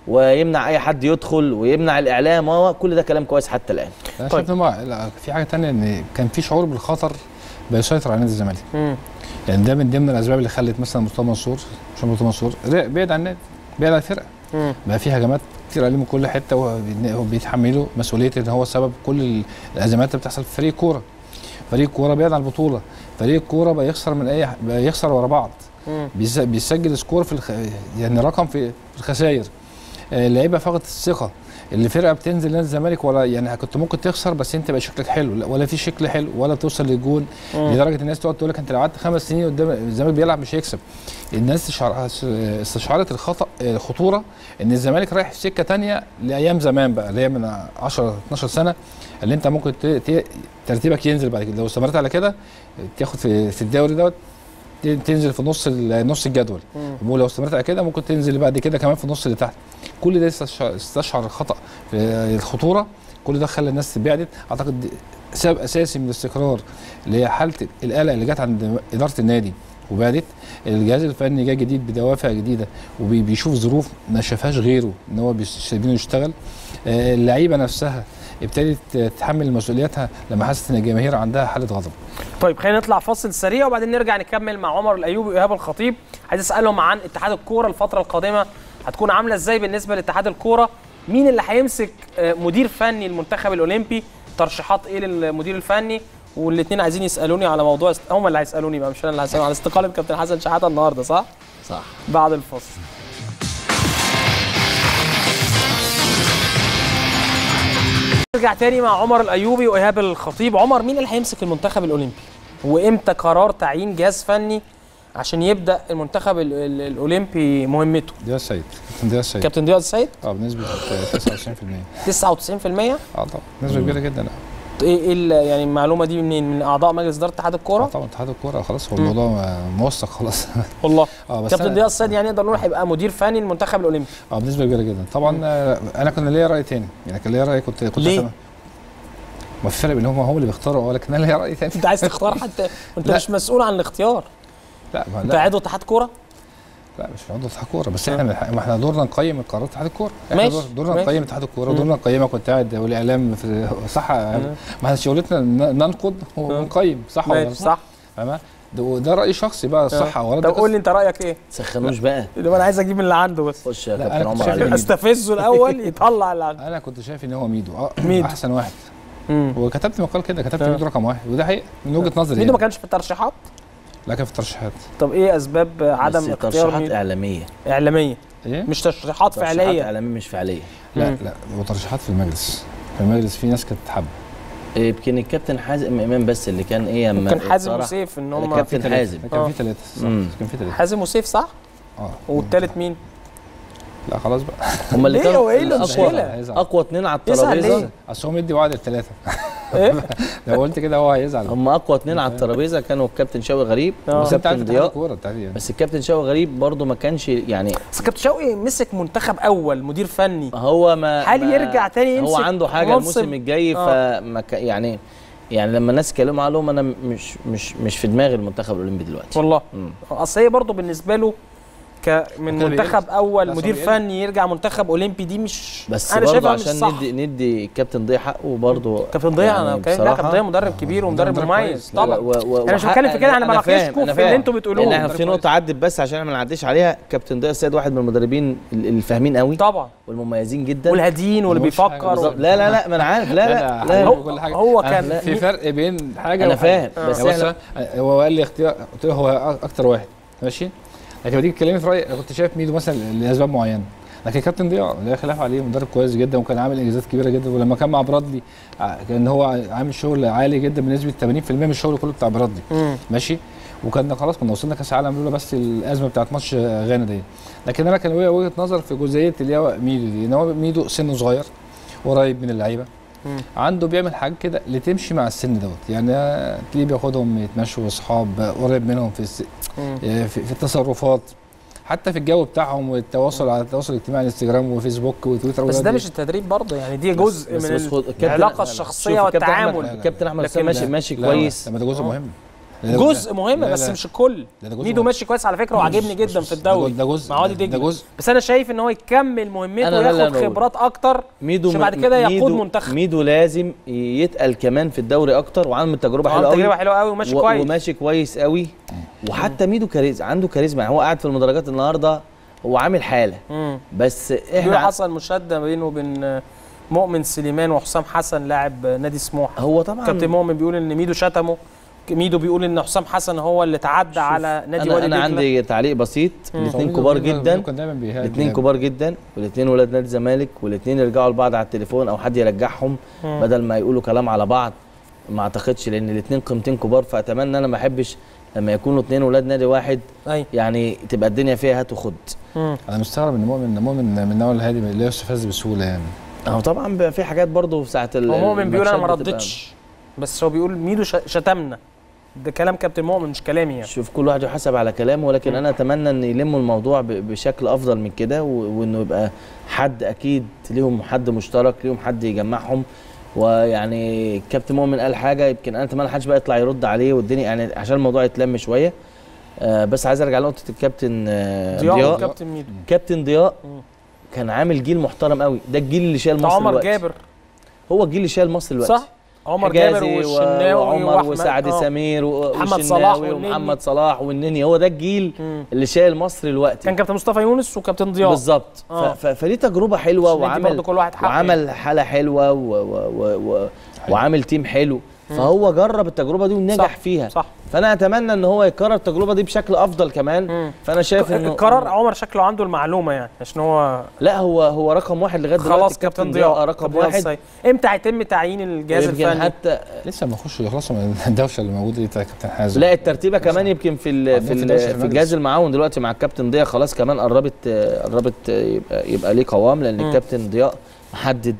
ويمنع اي حد يدخل ويمنع الاعلام هو كل ده كلام كويس حتى الان انا طيب. شايف ان هو- لا، في حاجه تانية ان كان في شعور بالخطر بيسيطر على نادي الزمالك مم. يعني ده من ضمن الاسباب اللي خلت مثلا مرتضى منصور مش مرتضى منصور لا، بعد عن النادي بعد عن الفرقه مم. بقى في هجمات كتير عليه من كل حته وهو بي- هو بيتحملوا مسؤوليه ان هو سبب كل ال- الازمات اللي بتحصل في فريق كوره فريق كوره بعيد عن البطوله فريق كوره بقى يخسر من اي بقى يخسر ورا بعض مم. بيس- بيسجل سكور في الخ... يعني رقم في في الخسائر آه، اللعيبه فقدت الثقه اللي فرقه بتنزل نادي الزمالك ولا يعني كنت ممكن تخسر بس انت بقى شكلك حلو لا ولا في شكل حلو ولا توصل للجول مم. لدرجه الناس تقعد تقول لك انت لو قعدت خمس سنين قدام الزمالك بيلعب مش هيكسب الناس استشعر- استشعرت الخطا الخطوره ان الزمالك رايح في سكه تانية لايام زمان بقى اللي هي من 10 12 سنه اللي انت ممكن ت- ت- ترتيبك ينزل بعد كده لو استمرت على كده تاخد في في الدوري دوت ت- تنزل في نص ال- نص الجدول مم. ولو استمرت على كده ممكن تنزل بعد كده كمان في النص اللي تحت كل ده استشعر, استشعر الخطا في الخطوره كل ده خلى الناس بعدت اعتقد دي سبب اساسي من الاستقرار اللي هي حاله القلق اللي جت عند اداره النادي وبعدت الجهاز الفني جاي جديد بدوافع جديده وبيشوف ظروف ما شافهاش غيره ان هو بيس- سايبينه يشتغل آه، اللعيبه نفسها ابتدت تتحمل مسؤولياتها لما حست ان الجماهير عندها حاله غضب طيب خلينا نطلع فاصل سريع وبعدين نرجع نكمل مع عمر الايوبي وايهاب الخطيب عايز اسالهم عن اتحاد الكوره الفتره القادمه هتكون عامله ازاي بالنسبه لاتحاد الكوره مين اللي هيمسك آه، مدير فني المنتخب الاولمبي ترشيحات ايه للمدير الفني والاثنين عايزين يسالوني على موضوع است... هم اللي هيسالوني بقى مش انا اللي هسالهم على استقاله كابتن حسن شحاته النهارده صح صح بعد الفاصل نرجع تاني مع عمر الايوبي وايهاب الخطيب عمر مين اللي هيمسك المنتخب الاولمبي وامتى قرار تعيين جهاز فني عشان يبدا المنتخب ال- ال- الاولمبي مهمته ده السيد كابتن ده السيد كابتن ضياء السيد اه بنسبه 99% 99% اه طبعا نسبه كبيره جدا ايه ايه ال- يعني المعلومه دي منين من اعضاء مجلس اداره اتحاد اه الكوره طبعا اتحاد الكوره خلاص هو الموضوع آه، موثق خلاص والله اه بس كابتن أنا- ضياء السيد يعني نقدر نقول هيبقى مدير فني للمنتخب الاولمبي اه بنسبه كبيره جدا طبعا آه، انا كان ليا راي تاني يعني كان ليا راي كنت كنت ليه؟ أتمنى- ما في فرق بين هم هم اللي بيختاروا ولكن انا ليا راي تاني انت عايز تختار حتى انت لا. مش مسؤول عن الاختيار لا ما انت لا, عضو اتحاد كوره لا مش في عضو اتحاد الكوره بس احنا من- ما احنا دورنا نقيم قرارات اتحاد الكوره احنا ماشي، دور- دورنا ماشي. نقيم اتحاد الكوره مم. دورنا نقيمك كنت قاعد والاعلام في صح ما احنا شغلتنا ن- ننقد ونقيم صح ولا ماشي صح فاهمة ده ده راي شخصي بقى صح او غلط طب ده قول لي انت رايك ايه؟ سخنوش بقى ده انا عايز اجيب من اللي عنده بس خش يا لا، كابتن أنا كنت عمر شايف علي استفزه الاول يطلع اللي عنده انا كنت شايف ان هو ميدو اه ميدو. احسن واحد مم. وكتبت مقال كده كتبت آه. ميدو رقم واحد وده حقيقه من وجهه نظري ميدو يعني. ما كانش في الترشيحات لكن في الترشيحات طب ايه اسباب عدم بس اختيار ترشيحات ميدو؟ اعلاميه اعلاميه ايه مش ترشيحات ترشيحات فعليه اعلاميه مش فعليه لا مم. لا وترشيحات في المجلس في المجلس في ناس كانت تحب إيه، يمكن الكابتن حازم امام بس اللي كان ايه اما كان حازم اتصرح- وسيف ان هم الكابتن في تلاتة. حازم. كان آه. في ثلاثه مم. كان في ثلاثه حازم وسيف صح؟ اه والتالت مين؟ لا خلاص بقى هم اللي ليه؟ كانوا هو إيه اللي الأقوى- المشكلة؟ هيزعل. اقوى اتنين على يزعل الترابيزه ليه؟ اصل هو مدي وعد الثلاثه ايه؟ لو قلت كده هو هيزعل هم اقوى اتنين على الترابيزه كانوا الكابتن شوقي غريب آه. بس انت عارف والكابتن اتحاد ضياء الكوره بتاعتي يعني بس الكابتن شوقي غريب برضه ما كانش يعني بس كابتن شوقي مسك منتخب اول مدير فني هو ما هل ما يرجع تاني هو يمسك عنده حاجه منصب؟ الموسم الجاي آه. فما ك- يعني يعني لما الناس اتكلموا عليهم انا مش مش مش في دماغي المنتخب الاولمبي دلوقتي والله مم. اصل هي برضه بالنسبه له ك من كده منتخب بيقل. اول لا، مدير أصل هو فني يرجع منتخب اولمبي دي مش بس انا برضه شايفها مش عشان صح ندي ندي الكابتن ضياء حقه برضه كابتن ضياء انا بتكلم لا كابتن ضياء مدرب كبير ومدرب مدرب مميز كويس. طبعا انا أنا مش بتكلم في كده، أنا بناقشكم في اللي أنتوا بتقولوه. احنا في نقطه عدت بس عشان احنا ما نعديش عليها كابتن ضياء السيد واحد من المدربين ال- الفاهمين قوي طبعا والمميزين جدا والهاديين واللي ملوش حاجة بيفكر بالظبط. و... لا لا لا ما انا عارف لا لا, لا, هو, كل حاجة. هو أنا كان في فرق بين حاجه انا وحاجة. فاهم بس يعني احنا مثلا هو قال لي اختيار قلت له هو اكتر واحد ماشي لكن لما تيجي تكلمني في رايي انا كنت شايف ميدو مثلا لاسباب معينه لكن كابتن ضياء لا خلاف عليه مدرب كويس جدا وكان عامل انجازات كبيره جدا ولما كان مع برادلي ع- كان هو عامل شغل عالي جدا بنسبه 80% من الشغل كله بتاع برادلي مم. ماشي وكان خلاص كنا وصلنا كاس عالم لولا بس الازمه بتاعت ماتش غانا دي لكن انا كان ليا وجهه نظر في جزئيه اللي هو ميدو دي ان هو ميدو سنه صغير قريب من اللعيبه مم. عنده بيعمل حاجات كده اللي تمشي مع السن دوت يعني تلاقيه بياخدهم يتمشوا اصحاب قريب منهم في الس... مم. في, في التصرفات حتى في الجو بتاعهم والتواصل على التواصل الاجتماعي انستجرام وفيسبوك وتويتر بس والحاجات ده دي. مش التدريب برضه يعني دي جزء بس من بس خد- الكابتن- العلاقه لا، لا. الشخصيه شوف الكابتن أحمد- والتعامل الكابتن احمد لكن حسام ماشي لا. ماشي لا، كويس لا، ما ده جزء آه. مهم ده جزء مهم لا، بس لا. مش الكل ده- ده جزء ميدو مهم. ماشي كويس على فكره وعاجبني بص- جدا بص- في الدوري ده جزء مع وادي ده دجله جزء بس انا شايف ان هو يكمل مهمته أنا ده اللي وياخد أنا بقوله. خبرات اكتر ميدو عشان بعد م- كده يقود ميدو منتخب. ميدو لازم يتقل كمان في الدوري اكتر وعامل تجربه حلوه اه قوي تجربه حلوه قوي وماشي و- كويس وماشي كويس قوي وحتى ميدو كاريزما عنده كاريزما يعني هو قاعد في المدرجات النهارده هو عامل حاله مم. بس بيقول احنا ع- حصل مشاده بينه وبين مؤمن سليمان وحسام حسن لاعب نادي سموحه هو طبعا كابتن مؤمن بيقول ان ميدو شتمه ميدو بيقول ان حسام حسن هو اللي تعدى على نادي انا وادي انا دجله عندي تعليق بسيط مم. الاثنين كبار جدا كان دايما بيهاجم الاثنين كبار جدا والاثنين ولاد نادي الزمالك والاثنين يرجعوا لبعض على التليفون او حد يرجعهم مم. بدل ما يقولوا كلام على بعض ما اعتقدش لان الاثنين قيمتين كبار فاتمنى انا ما احبش لما يكونوا اثنين ولاد نادي واحد ايوه يعني تبقى الدنيا فيها هات وخد مم. انا مستغرب ان مؤمن ان مؤمن من النوع الهادي لا يستفز بسهوله يعني هو طبعا بيبقى في حاجات برضه في ساعه ال- هو مؤمن بيقول انا ما الماتشات بتبقى- ردتش بس هو بيقول ميدو ش- شتمنا ده كلام كابتن مؤمن مش كلامي يعني شوف كل واحد يحاسب على كلامه ولكن انا اتمنى ان يلموا الموضوع ب- بشكل افضل من كده و- وانه يبقى حد اكيد ليهم حد مشترك ليهم حد يجمعهم ويعني كابتن مؤمن قال حاجه يمكن انا اتمنى محدش بقى يطلع يرد عليه والدنيا يعني عشان الموضوع يتلم شويه آه بس عايز ارجع لنقطه الكابتن آه ضياء ضياء وكابتن ميدو كابتن ضياء مم. كان عامل جيل محترم قوي ده الجيل اللي شايل بتاع مصر عمر دلوقتي جابر هو الجيل اللي شايل مصر دلوقتي صح عمر جابر حجازي و- والشناوي وعمر وأحمد- وسعد آه. سمير و- محمد صلاح والشناوي والنني. ومحمد صلاح والنني هو ده الجيل مم. اللي شايل مصر دلوقتي كان كابتن مصطفى يونس وكابتن ضياء بالظبط آه. ف- ف- فدي تجربه حلوه عشان ندي برضه وعمل كل واحد حقه وعمل حاله حلوه و و و و وعامل تيم حلو فهو جرب التجربه دي ونجح صح، فيها صح فانا اتمنى ان هو يكرر التجربه دي بشكل افضل كمان مم. فانا شايف انه قرار عمر شكله عنده المعلومه يعني عشان هو لا هو هو رقم واحد لغايه دلوقتي خلاص كابتن ضياء رقم كابتن ضياء واحد السيد. امتى هيتم تعيين الجهاز يمكن الفني حتى لسه ما يخشوا يخلصوا من الدوشه اللي موجوده دي بتاع كابتن حازم لا الترتيبه كمان يمكن في ال في, عندهم في ال دوشة في المجلس. الجهاز المعاون دلوقتي مع الكابتن ضياء خلاص كمان قربت آه، قربت آه، يبقى يبقى ليه قوام لان مم. الكابتن ضياء محدد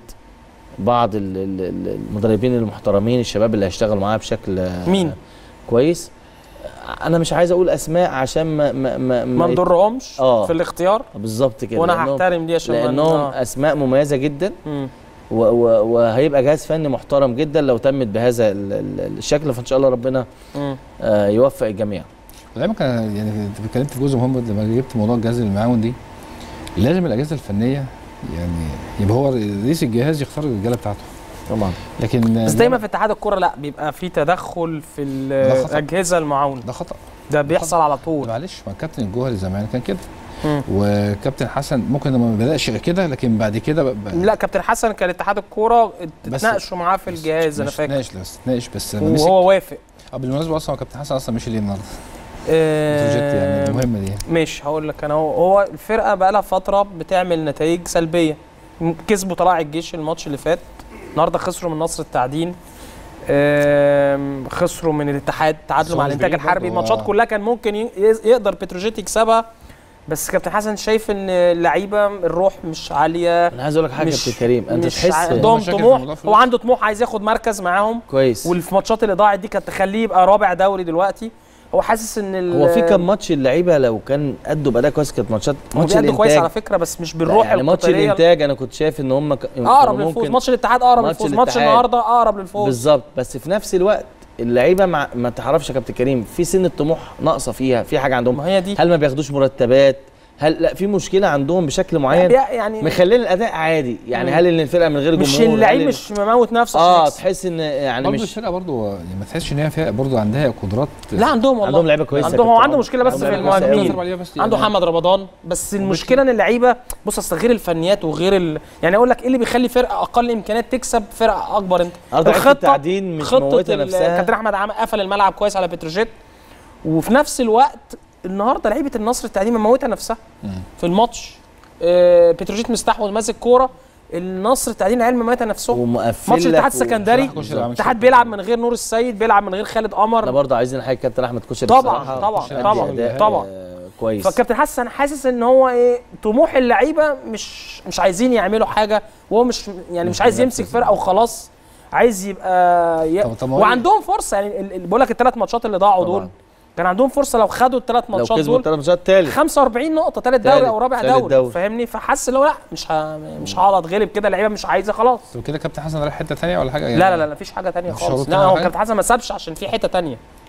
بعض ال- ال- ال- المدربين المحترمين الشباب اللي هيشتغلوا معاه بشكل آه، مين؟ كويس انا مش عايز اقول اسماء عشان ما ما ما, ما نضرهمش آه. في الاختيار بالظبط كده وانا لأنهم- هحترم دي عشان ما- لانهم آه. اسماء مميزه جدا مم. و و وهيبقى جهاز فني محترم جدا لو تمت بهذا ال- ال- الشكل فان شاء الله ربنا مم. آه، يوفق الجميع دايما كان يعني انت اتكلمت في جزء مهم لما جبت موضوع الجهاز المعاون دي لازم الاجهزه الفنيه يعني يبقى هو رئيس الجهاز يختار الرجاله بتاعته طبعا لكن بس دايما في اتحاد الكوره لا بيبقى في تدخل في ده خطأ. الاجهزه المعاونه ده خطا ده بيحصل على طول معلش ما الكابتن الجوهري زمان كان كده مم. وكابتن حسن ممكن ما بداش كده لكن بعد كده ب... ب... لا كابتن حسن كان اتحاد الكوره بس- اتناقشوا معاه في الجهاز انا مش فاكر ناقش بس ناقش بس لما مسك وهو وافق اه بالمناسبه اصلا هو كابتن حسن اصلا مشي ليه النهارده آه، بروجكت يعني المهمه دي ماشي هقول لك انا هو, هو الفرقه بقى لها فتره بتعمل نتائج سلبيه م- كسبوا طلائع الجيش الماتش اللي فات النهارده خسروا من نصر التعدين آم، خسروا من الاتحاد تعادلوا مع بس هو مش الانتاج بعيد الحربي برضه، الماتشات آه. كلها كان ممكن ي- يز- يقدر بتروجيت يكسبها بس كابتن حسن شايف ان اللعيبه الروح مش عاليه انا عايز اقول لك حاجه يا مش- كابتن كريم انت مش تحس عندهم مشاكل في طموح موضوع هو فلوس. عنده طموح عايز ياخد مركز معاهم كويس والفي ماتشات اللي ضاعت دي كانت تخليه يبقى رابع دوري دلوقتي هو حاسس ان ال- هو في كام ماتش اللعيبه لو كان ادوا باداء كويس كانت ماتشات هو ماتش بيأدوا كويس على الانتاج فكره بس مش لا، بالروح يعني ماتش القتالية. الانتاج انا كنت شايف ان هم ك... اقرب كانوا للفوز ماتش الاتحاد اقرب ماتش للفوز ماتش الاتحاد. النهارده اقرب للفوز بالظبط بس في نفس الوقت اللعيبه مع... ما تعرفش يا كابتن كريم في سن الطموح ناقصه فيها في حاجه عندهم ما هي دي هل ما بياخدوش مرتبات هل لا في مشكله عندهم بشكل معين يعني مخلين الاداء عادي يعني مم. هل ان الفرقه من غير جمهور مش هل اللعيب ال- مش مموت نفسه اه عشان يكسب. تحس ان يعني برضه مش الفرقه برضه يعني ما تحسش ان هي فرقه برضه عندها قدرات لا عندهم والله عندهم لعيبه كويسه يا عندهم هو كابتن عنده عمر. مشكله بس عندهم في لعيبة كويسة المهاجمين أوي. عليها بس عنده يعني- محمد رمضان بس المشكله ان اللعيبه بص اصل غير الفنيات وغير ال... يعني اقول لك ايه اللي بيخلي فرقه اقل امكانيات تكسب فرقه اكبر انت النهارده لعيبة التعدين مش خطه موتة ال- نفسها كابتن احمد عام قفل الملعب كويس على بتروجيت وفي نفس الوقت النهارده لعيبه النصر التعدين مموتها نفسها مم. في الماتش آه، بتروجيت مستحوذ ماسك كوره النصر التعدين عيال مميته نفسهم ومقفل ماتش لك الاتحاد و- السكندري بصراحة كوشري عامل الاتحاد شغل. بيلعب من غير نور السيد بيلعب من غير خالد احنا قمر برضه عايزين نحيي كابتن احمد كشري طبعا بصراحة. طبعا كوشري طبعا عامل شغل طبعا آه، كويس فالكابتن حسن حاسس ان هو ايه طموح اللعيبه مش مش عايزين يعملوا حاجه وهو مش يعني مش عايز يمسك فرقه وخلاص عايز يبقى ي... طب- طب ما هو- وعندهم فرصه يعني ال- ال- بقول لك الثلاث ماتشات اللي ضاعوا طبعاً. دول كان عندهم فرصه لو خدوا الثلاث لو ماتشات كسبوا دول الثلاث ماتشات تالت 45 نقطه ثالث تالت- دوري او رابع تالت دوري, دوري. فاهمني فحس اللي هو لا مش ه... مش هقعد اتغلب كده اللعيبه مش عايزه خلاص طب كده كابتن حسن رايح حته ثانيه ولا حاجه لا لا لا مفيش حاجه تانية مفيش خالص شروط لا تانية هو حاجة؟ كابتن حسن ما سابش عشان في حته تانية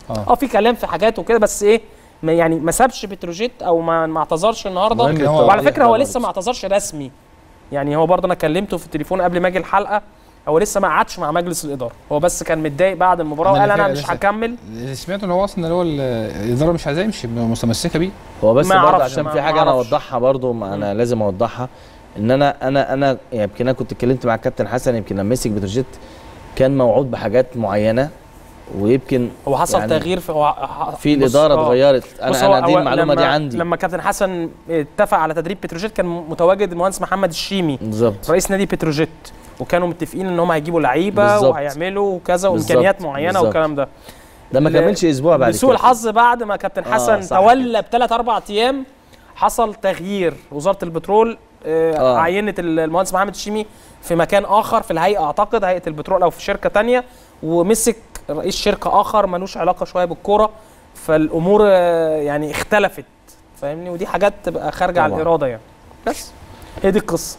اه اه في كلام في حاجات وكده بس ايه ما يعني ما سابش بتروجيت او ما ما اعتذرش النهارده مهم إن هو- وعلى فكره هو ده لسه ما اعتذرش رسمي يعني هو برضه انا كلمته في التليفون قبل ما اجي الحلقه هو لسه ما قعدش مع مجلس الاداره هو بس كان متضايق بعد المباراه أنا وقال اللي انا فاكر مش لسه- هكمل اللي سمعته ان هو اصلا اللي هو ال- الاداره مش عايزاه يمشي متمسكه بيه هو بس ما برضه أعرفش، عشان ما- في ما حاجه انا أعرفش. اوضحها برضه ما انا لازم اوضحها ان انا انا انا يعني يمكن انا كنت اتكلمت مع الكابتن حسن يمكن لما مسك بتروجيت كان موعود بحاجات معينه ويمكن هو حصل يعني تغيير في هو ح- في بص، الاداره آه. اتغيرت بص انا هو- انا دي هو المعلومه دي لما- عندي لما كابتن حسن اتفق على تدريب بتروجيت كان متواجد المهندس محمد الشيمي بالظبط رئيس نادي بتروجيت وكانوا متفقين ان هم هيجيبوا لعيبه بالظبط. وهيعملوا كذا بالظبط. وامكانيات معينه بالظبط. والكلام ده ده ما ل- كملش اسبوع بعد لسوء كده الحظ بعد ما كابتن آه، حسن صح تولى بثلاث اربع ايام حصل تغيير وزاره البترول آه آه. عينت المهندس محمد الشيمي في مكان اخر في الهيئه اعتقد هيئه البترول او في شركه تانية ومسك رئيس شركه اخر ملوش علاقه شويه بالكوره فالامور آه، يعني اختلفت فاهمني ودي حاجات تبقى خارجه عن طبعاً. الاراده يعني بس هي دي القصه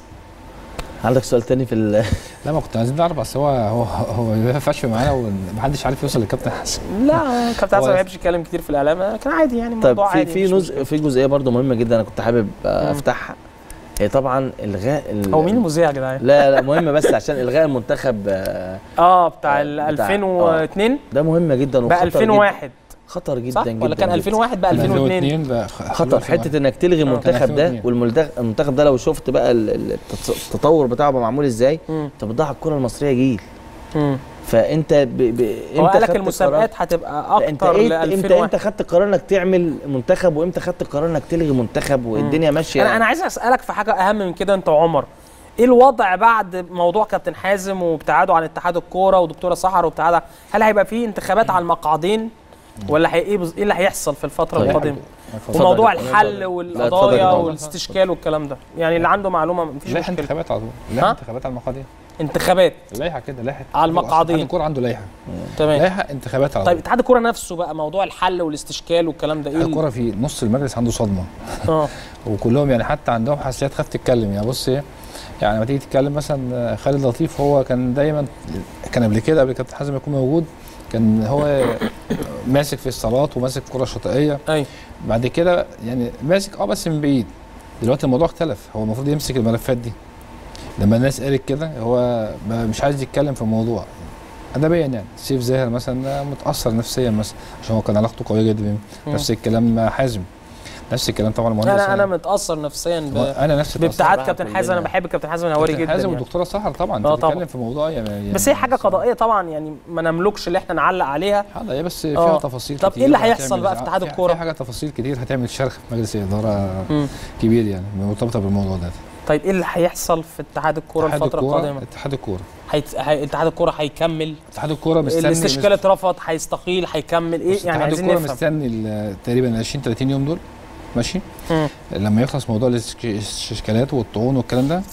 عندك سؤال تاني في ال- لا ما كنت عايزين نعرف بس هو هو هو ما ينفعش معانا ومحدش عارف يوصل للكابتن حسن لا كابتن حسن هو- ما بيحبش يتكلم كتير في الاعلام كان عادي يعني طيب الموضوع في عادي في مش نز... مشكلة. في جزئيه برضو مهمه جدا انا كنت حابب آه، مم. افتحها هي طبعا الغاء ال... هو مين المذيع يا جدعان؟ لا لا مهمه بس عشان الغاء المنتخب آه، اه بتاع ال بتاع- 2002 ده مهم جدا بقى وخطر 2001 جدا خطر جدا صح جدا ولا كان جدا. 2001 بقى 2002 بقى خطر حته انك تلغي آه. المنتخب ده 2002. والمنتخب المنتخب ده لو شفت بقى ال- ال- التط- التطور بتاعه بقى معمول ازاي مم. انت بتضيع الكره المصريه جيل مم. فانت ب... ب... هو امتى قال لك خدت المسابقات هتبقى القرار؟ انت اكتر ل ايه امتى 2001 امتى خدت قرار انك تعمل منتخب وامتى خدت قرار انك تلغي منتخب والدنيا ماشيه انا انا عايز اسالك في حاجه اهم من كده انت وعمر ايه الوضع بعد موضوع كابتن حازم وابتعاده عن اتحاد الكوره ودكتوره سحر وابتعادها هل هيبقى فيه انتخابات على المقعدين ولا هي ايه بز- ايه اللي هيحصل في الفتره طيب. القادمه اتفضل وموضوع يا فندم. الحل اتفضل. والقضايا اتفضل. والاستشكال والكلام ده يعني اللي عنده معلومه مفيش لائحه مشكله انتخابات على طول ها؟ لائحه انتخابات على المقاضي انتخابات لائحه كده لائحه على المقاضين. اتحاد الكوره عنده لائحه تمام لائحه انتخابات على طيب طول اتحاد الكوره نفسه بقى موضوع الحل والاستشكال والكلام ده ايه اتحاد ال- الكوره في نص المجلس عنده صدمه اه وكلهم يعني حتى عندهم حساسيه تخاف تتكلم يعني بص ايه يعني لما تيجي تتكلم مثلا خالد لطيف هو كان دايما كان قبل كده قبل كابتن حازم يكون موجود كان هو ماسك في الصالات وماسك كره شاطئيه ايوه بعد كده يعني ماسك اه بس من بعيد دلوقتي الموضوع اختلف هو المفروض يمسك الملفات دي لما الناس قالت كده هو ما- مش عايز يتكلم في الموضوع ادبيا يعني سيف زاهر مثلا متاثر نفسيا مثلا عشان هو كان علاقته قويه جدا بيه. مم. نفس الكلام حازم نفس الكلام طبعا المهندس انا انا متاثر نفسيا ب... انا نفسي بابتعاد بقى كابتن كلنا. حازم انا بحب كابتن حازم الهواري كابتن جدا حازم يعني. والدكتوره سحر طبعا انت آه طبعا. بتتكلم في موضوع يعني يعني بس هي حاجه قضائيه طبعا يعني ما نملكش اللي احنا نعلق عليها حاضر هي بس فيها آه. تفاصيل طب كتير إيه اللي وهتعمل هيحصل بقى في زع- اتحاد فيها- الكورة؟ فيها حاجه تفاصيل كتير هتعمل شرخ في مجلس الاداره مم. كبير يعني مرتبطه بالموضوع ده طيب ايه اللي هيحصل في اتحاد الكوره اتحاد الفتره الكورة- القادمه اتحاد الكوره هيت... هي... اتحاد الكوره هيكمل اتحاد الكوره مستني الاستشكال اترفض هيستقيل هيكمل ايه بص، يعني اتحاد عايزين الكوره نفهم مستني ال- تقريبا 20 30 يوم دول ماشي مم. لما يخلص موضوع الاستشك- الاستشكالات والطعون والكلام ده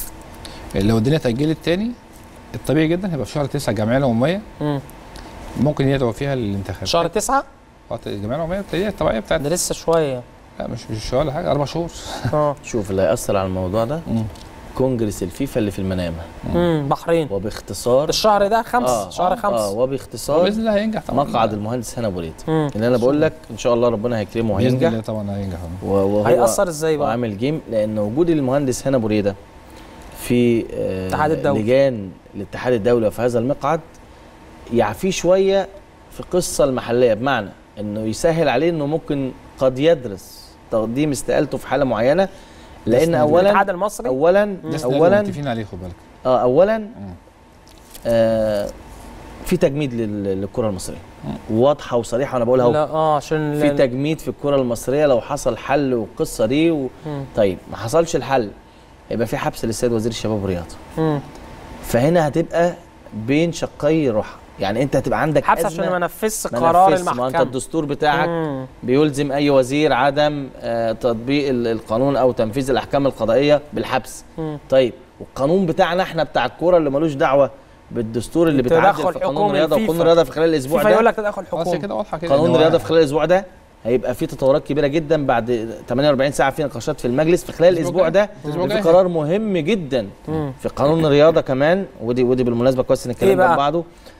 لو الدنيا اتاجلت تاني الطبيعي جدا هيبقى في شهر 9 الجمعيه العموميه مم. ممكن يدعو فيها للانتخاب شهر تسعة وقت الجمعيه العموميه الطبيعيه الطبيعيه بتاعت ده لسه شويه لا مش مش شهر ولا حاجه اربع شهور اه شوف اللي هيأثر على الموضوع ده كونجرس الفيفا اللي في المنامه امم بحرين وباختصار الشهر ده خمس آه، شهر اه خمس وباختصار باذن الله هينجح طبعا مقعد المهندس هنا بريد مم. اللي انا بقول لك ان شاء الله ربنا هيكرمه باذن وهينجح الله طبعا هينجح و- وهو هيأثر ازاي بقى؟ وعامل جيم لان وجود المهندس هنا بريده في آه، الاتحاد الدولي. لجان الاتحاد الدولي وفي هذا المقعد يعفيه شويه في القصه المحليه بمعنى انه يسهل عليه انه ممكن قد يدرس تقديم استقالته في حاله معينه لان بس اولا الاتحاد المصري اولا ده سيناريو اولا متفقين عليه خد بالك اه اولا آه في تجميد لل- للكره المصريه واضحه وصريحه وانا بقولها لا اهو اه عشان في ال- تجميد في الكره المصريه لو حصل حل والقصه دي و... مم. طيب ما حصلش الحل يبقى في حبس للسيد وزير الشباب والرياضه مم. فهنا هتبقى بين شقي روح يعني انت هتبقى عندك حبس أزمة عشان ما نفذش ما قرار نفذش. ما انت المحكمه الدستور بتاعك مم. بيلزم اي وزير عدم آه، تطبيق ال- القانون او تنفيذ الاحكام القضائيه بالحبس مم. طيب والقانون بتاعنا احنا بتاع الكوره اللي ملوش دعوه بالدستور اللي تدخل بيتعدل في قانون حكومي الرياضه الفيفا. وقانون الرياضه في خلال الاسبوع فيفا يقول ده لك تدخل خلاص هي حكومي كده واضحه كده قانون إن هو- الرياضه في خلال الاسبوع ده هيبقى في تطورات كبيره جدا بعد 48 ساعه في نقاشات في المجلس في خلال الأسبوع الاسبوع ده الأسبوع في الجاي. قرار مهم جدا مم. في قانون الرياضه كمان ودي ودي بالمناسبه كويس ان إيه الكلام ده بقى؟ بعده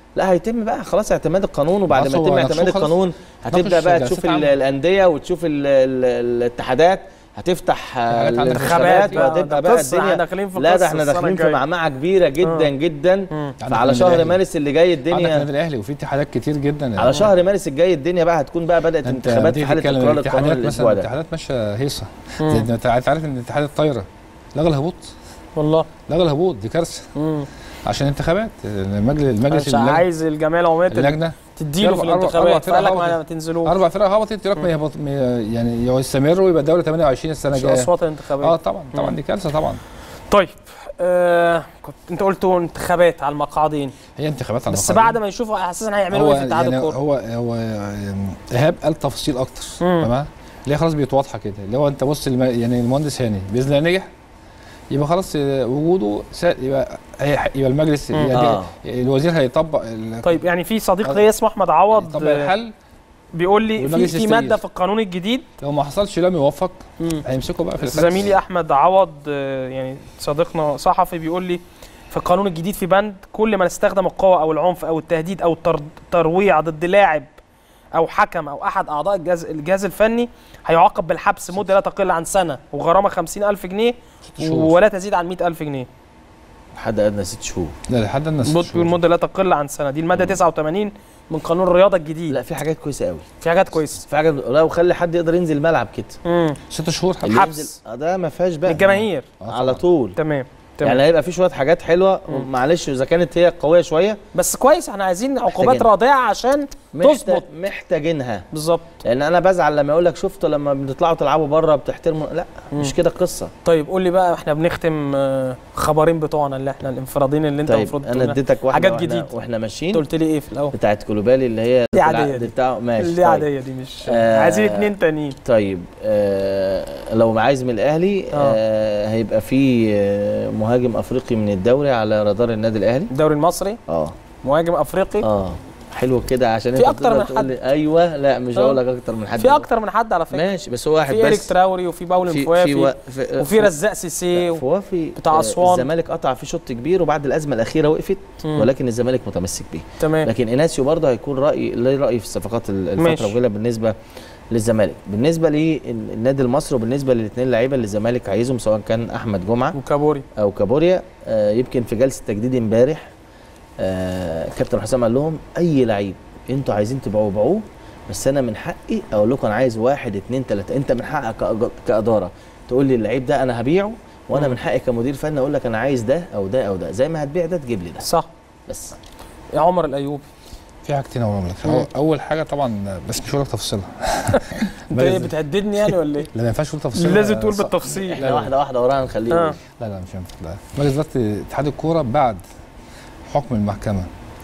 لا هيتم بقى خلاص اعتماد القانون وبعد خلاص ما هو يتم ناقشوه اعتماد خلاص. القانون هتبدا ناقش بقى جلسات تشوف ال- عامة. الانديه وتشوف ال- ال- الاتحادات هتفتح آه، حاجات عن الانتخابات بقى، وهتبقى ده بقى قصة، احنا الدنيا داخلين في لا قصة ده احنا السنة داخلين في الجاية. معمعه كبيره جدا آه. جدا مم. عندك فعلى النادي شهر الأهلي. مارس اللي جاي عندك الدنيا النادي الاهلي وفي اتحادات كتير جدا على شهر مارس الجاي الدنيا بقى هتكون بقى بدات انت انتخابات في بتيجي حاله تتكلم اقرار القانون الاتحادات الاسبوع مثلا ده الاتحادات ماشيه هيصه مم. زي- انت عارف ان اتحاد الطايره لغى الهبوط والله لغى الهبوط دي كارثه مم. عشان انتخابات المجلس المجلس مش اللجنة- عايز الجمعيه العموميه تد- اللجنه تديله في أربع- أربع- أربع الانتخابات فرق فقال لك هبطت. ما تنزلوش اربع فرق هبطت يا رب ما يهبط ما- يعني يستمروا ويبقى الدوري 28 السنه مش الجايه اصوات اه الانتخابات طبعا طبعا مم. دي كارثه طبعا طيب آه كنت انت قلت انتخابات على المقاعدين هي انتخابات على بس المقاعد. بعد ما يشوفوا اساسا هيعملوا هو ايه في اتحاد يعني الكوره هو هو آم، ايهاب قال تفاصيل اكتر مم. تمام اللي هي خلاص بقت واضحه كده اللي هو انت بص الم... يعني المهندس هاني باذن الله نجح يبقى خلاص آه، وجوده سا... يبقى هي... يبقى المجلس مم. يعني آه. الوزير هيطبق ال... طيب يعني في صديق آه. ليا اسمه احمد عوض يطبق آه، الحل بيقول لي في, والمجلس في يستجيب. ماده في القانون الجديد لو ما حصلش لم يوفق مم. هيمسكوا بقى في الفرق. زميلي احمد عوض آه، يعني صديقنا صحفي بيقول لي في القانون الجديد في بند كل من استخدم القوه او العنف او التهديد او التر- الترويع ضد لاعب او حكم او احد اعضاء الجهاز الجهاز الفني هيعاقب بالحبس مده لا تقل عن سنه وغرامه 50000 جنيه ست شهور. ولا تزيد عن 100000 جنيه حد ادنى ست شهور لا لحد الناس بص بيقول مده لا تقل عن سنه دي الماده 89 من قانون الرياضه الجديد لا في حاجات كويسه قوي في حاجات كويسه في حاجات لا وخلي حد يقدر ينزل الملعب كده امم ست شهور حبس اللي حبس. ينزل- آه، ده ما فيهاش بقى الجماهير آه على طبعاً. طول تمام تمام يعني هيبقى في شويه حاجات حلوه مم. معلش اذا كانت هي قويه شويه بس كويس احنا عايزين عقوبات محتاجين. رادعه عشان محتاج تظبط محتاجينها بالظبط لان انا بزعل لما يقول لك شفتوا لما بتطلعوا تلعبوا بره بتحترموا لا مم. مش كده القصه طيب قول لي بقى احنا بنختم آه، خبرين بتوعنا اللي احنا الانفرادين اللي انت طيب المفروض انا تقولنا. اديتك واحده حاجات واحنا, جديدة. واحنا انت ماشيين قلت لي ايه في الاول بتاعت كولوبالي اللي هي دي عادية دي. بتاعه ماشي دي طيب. عاديه دي مش آه، عايزين اتنين تانيين طيب آه لو عايز من الاهلي آه هيبقى في آه مهاجم افريقي من الدوري على رادار النادي الاهلي الدوري المصري اه مهاجم افريقي اه حلو كده عشان في انت أكتر بتقدر من تقول حد. لي ايوه لا مش آه. هقول لك اكتر من حد في اكتر من حد على فكره ماشي بس هو واحد في ايريك بس تراوري وفي باول في مفوافي و- في وفي رزاق سيسي و... في وافي بتاع آه، أسوان. الزمالك قطع فيه شوط كبير وبعد الازمه الاخيره وقفت مم. ولكن الزمالك متمسك بيه تمام لكن اناسيو برضه هيكون راي ليه راي في الصفقات ال- ماشي. الفتره الجايه بالنسبه للزمالك بالنسبه للنادي المصري وبالنسبه للاثنين لعيبه اللي الزمالك عايزهم سواء كان احمد جمعه وكابوري او كابوريا آه يمكن في جلسه تجديد امبارح آه كابتن حسام قال لهم اي لعيب انتوا عايزين تبيعوه بيعوه بس انا من حقي اقول لكم انا عايز واحد اتنين تلاته انت من حقك كأج- كاداره تقول لي اللعيب ده انا هبيعه وانا مم. من حقي كمدير فني اقول لك انا عايز ده او ده او ده زي ما هتبيع ده تجيب لي ده صح بس يا عمر الايوبي في حاجتين اقولهم لك مم. أول- اول حاجه طبعا بس مش هقول لك تفاصيلها انت ايه بس- بتهددني يعني ولا ايه؟ لا ما ينفعش تقول تفاصيلها لازم تقول صح. بالتفصيل احنا واحده واحده وراها نخليه آه. يقول. لا لا مش هينفع لا مجلس اداره اتحاد الكوره بعد حكم المحكمه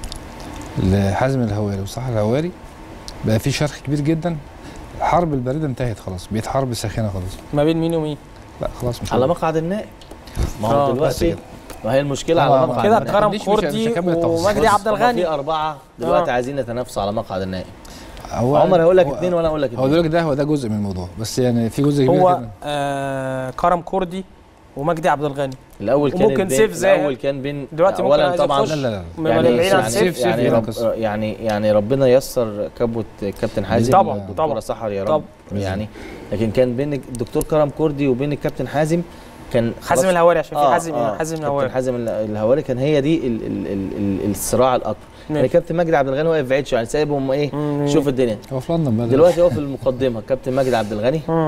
لحازم الهواري وصلاح الهواري بقى في شرخ كبير جدا الحرب البارده انتهت خلاص بقت حرب ساخنه خلاص ما بين مين ومين؟ لا خلاص مش على هقول. مقعد النائب ما آه، هو بس دلوقتي كده. ما هي المشكله طبعا. على مقعد كده النائب. كرم مش- مش- كوردي مش هكمل التفاصيل. ومجدي بص، عبد هما الغني في اربعه دلوقتي آه. عايزين يتنافسوا على مقعد النائب هو عمر هيقول لك هو- اثنين وانا اقول لك هو اثنين لك ده هو ده جزء من الموضوع بس يعني في جزء كبير هو جدا آه كرم كوردي ومجدي عبد الغني الاول كان وممكن بين سيف زاهر. الاول كان بين دلوقتي ممكن اولا عايز طبعا يخش. لا لا لا من يعني بعيد عن يعني, سيف سيف يعني, هنا رب قصة. يعني يعني ربنا يسر كبوه كابتن حازم طبعاً، والدكتورة طبعاً. سحر يا طبعاً. رب يعني لكن كان بين الدكتور كرم كردي وبين الكابتن حازم كان حازم خلاص- الهواري عشان في آه، حازم آه، حازم كابتن الهواري حازم ال- الهواري كان هي دي ال ال ال ال الصراع الاكبر يعني ماشي. كابتن مجدي عبد الغني واقف بعيد شويه يعني سايبهم ايه مم. شوف الدنيا هو في لندن بقى دلوقتي هو في المقدمه كابتن مجدي عبد الغني مم.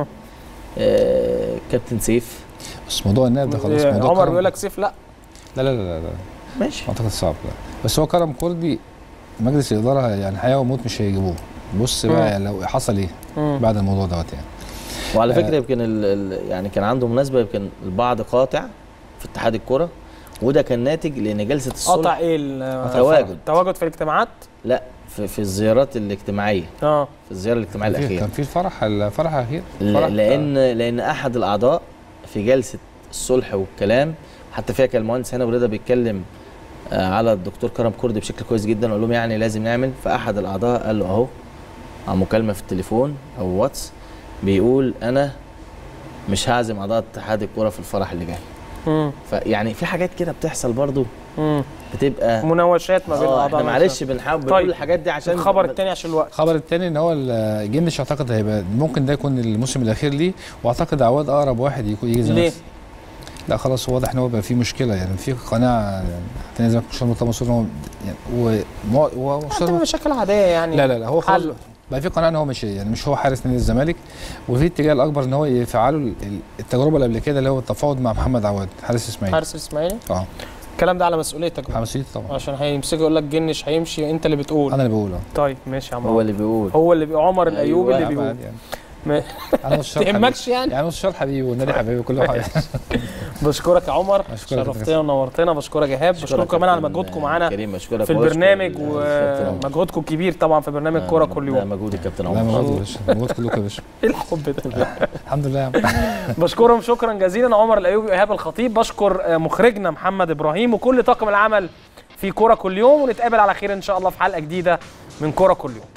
آه كابتن سيف بس موضوع النائب ده خلاص إيه، موضوع عمر كرم- بيقول لك سيف لا لا لا لا لا ماشي اعتقد صعب لا بس هو كرم كردي مجلس الاداره يعني حياه وموت مش هيجيبوه بص مم. بقى يعني لو حصل ايه مم. بعد الموضوع دوت يعني وعلى آه. فكره يمكن ال ال يعني كان عنده مناسبه يمكن البعض قاطع في اتحاد الكره وده كان ناتج لان جلسه قطع الصلح ايه ال- تواجد تواجد في الاجتماعات لا في, في الزيارات الاجتماعيه اه في الزياره الاجتماعيه في- الاخيره كان في الفرح الفرح الاخير ل- فرح لان لان احد الاعضاء في جلسه الصلح والكلام حتى فيها كان المهندس هنا ورضا بيتكلم آه، على الدكتور كرم كردي بشكل كويس جدا وقال لهم يعني لازم نعمل فاحد الاعضاء قال له اهو على مكالمه في التليفون او واتس بيقول انا مش هعزم اعضاء اتحاد الكوره في الفرح اللي جاي مم. فيعني في حاجات كده بتحصل برضو مم. بتبقى مناوشات ما بين اه اعضاء احنا معلش بنحاول بنقول طيب. الحاجات دي عشان الخبر الثاني عشان الوقت الخبر الثاني ان هو الجنش اعتقد هيبقى ممكن ده يكون الموسم الاخير ليه واعتقد عواد اقرب واحد يكون يجي ليه؟ زمان لا خلاص هو واضح ان هو بقى في مشكله يعني في قناعه يعني تاني زي ما كنت مرتضى منصور ان هو يعني و و- هتبقى و- مشاكل عاديه يعني لا لا لا هو خلاص حل. بقى في قناعه ان هو مش يعني مش هو حارس نادي الزمالك وفي اتجاه الاكبر ان هو يفعلوا ال- ال- التجربه اللي قبل كده اللي هو التفاوض مع محمد عواد حارس اسماعيل حارس الاسماعيلي اه الكلام ده على مسؤوليتك بقى. حماسيتي طبعا عشان هيمسكوا يقول لك جنش هيمشي انت اللي بتقول انا اللي بقوله طيب ماشي يا عم هو عمر. اللي بيقول هو اللي بي... عمر الايوبي أيوة. اللي بيقول يعني. ما انا مستشار حبيبي تهمكش يعني يعني مستشار حبيبي والنادي حبيبي كل واحد بشكرك يا عمر أشكرك يا شرفتنا ونورتنا بشكرك يا ايهاب بشكرك كمان على مجهودكم معانا كريم اشكرك في وأشكر البرنامج الكابتن عمر. ومجهودكم كبير طبعا في برنامج كوره كل ده يوم مجهود الكابتن لا عمر موجود يا باشا موجود كلكم يا باشا ايه الحب ده الحمد لله يا عم بشكرهم شكرا جزيلا عمر الايوبي وايهاب الخطيب بشكر آه، مخرجنا محمد ابراهيم وكل طاقم العمل في كوره كل يوم ونتقابل على خير ان شاء الله في حلقه جديده من كوره كل يوم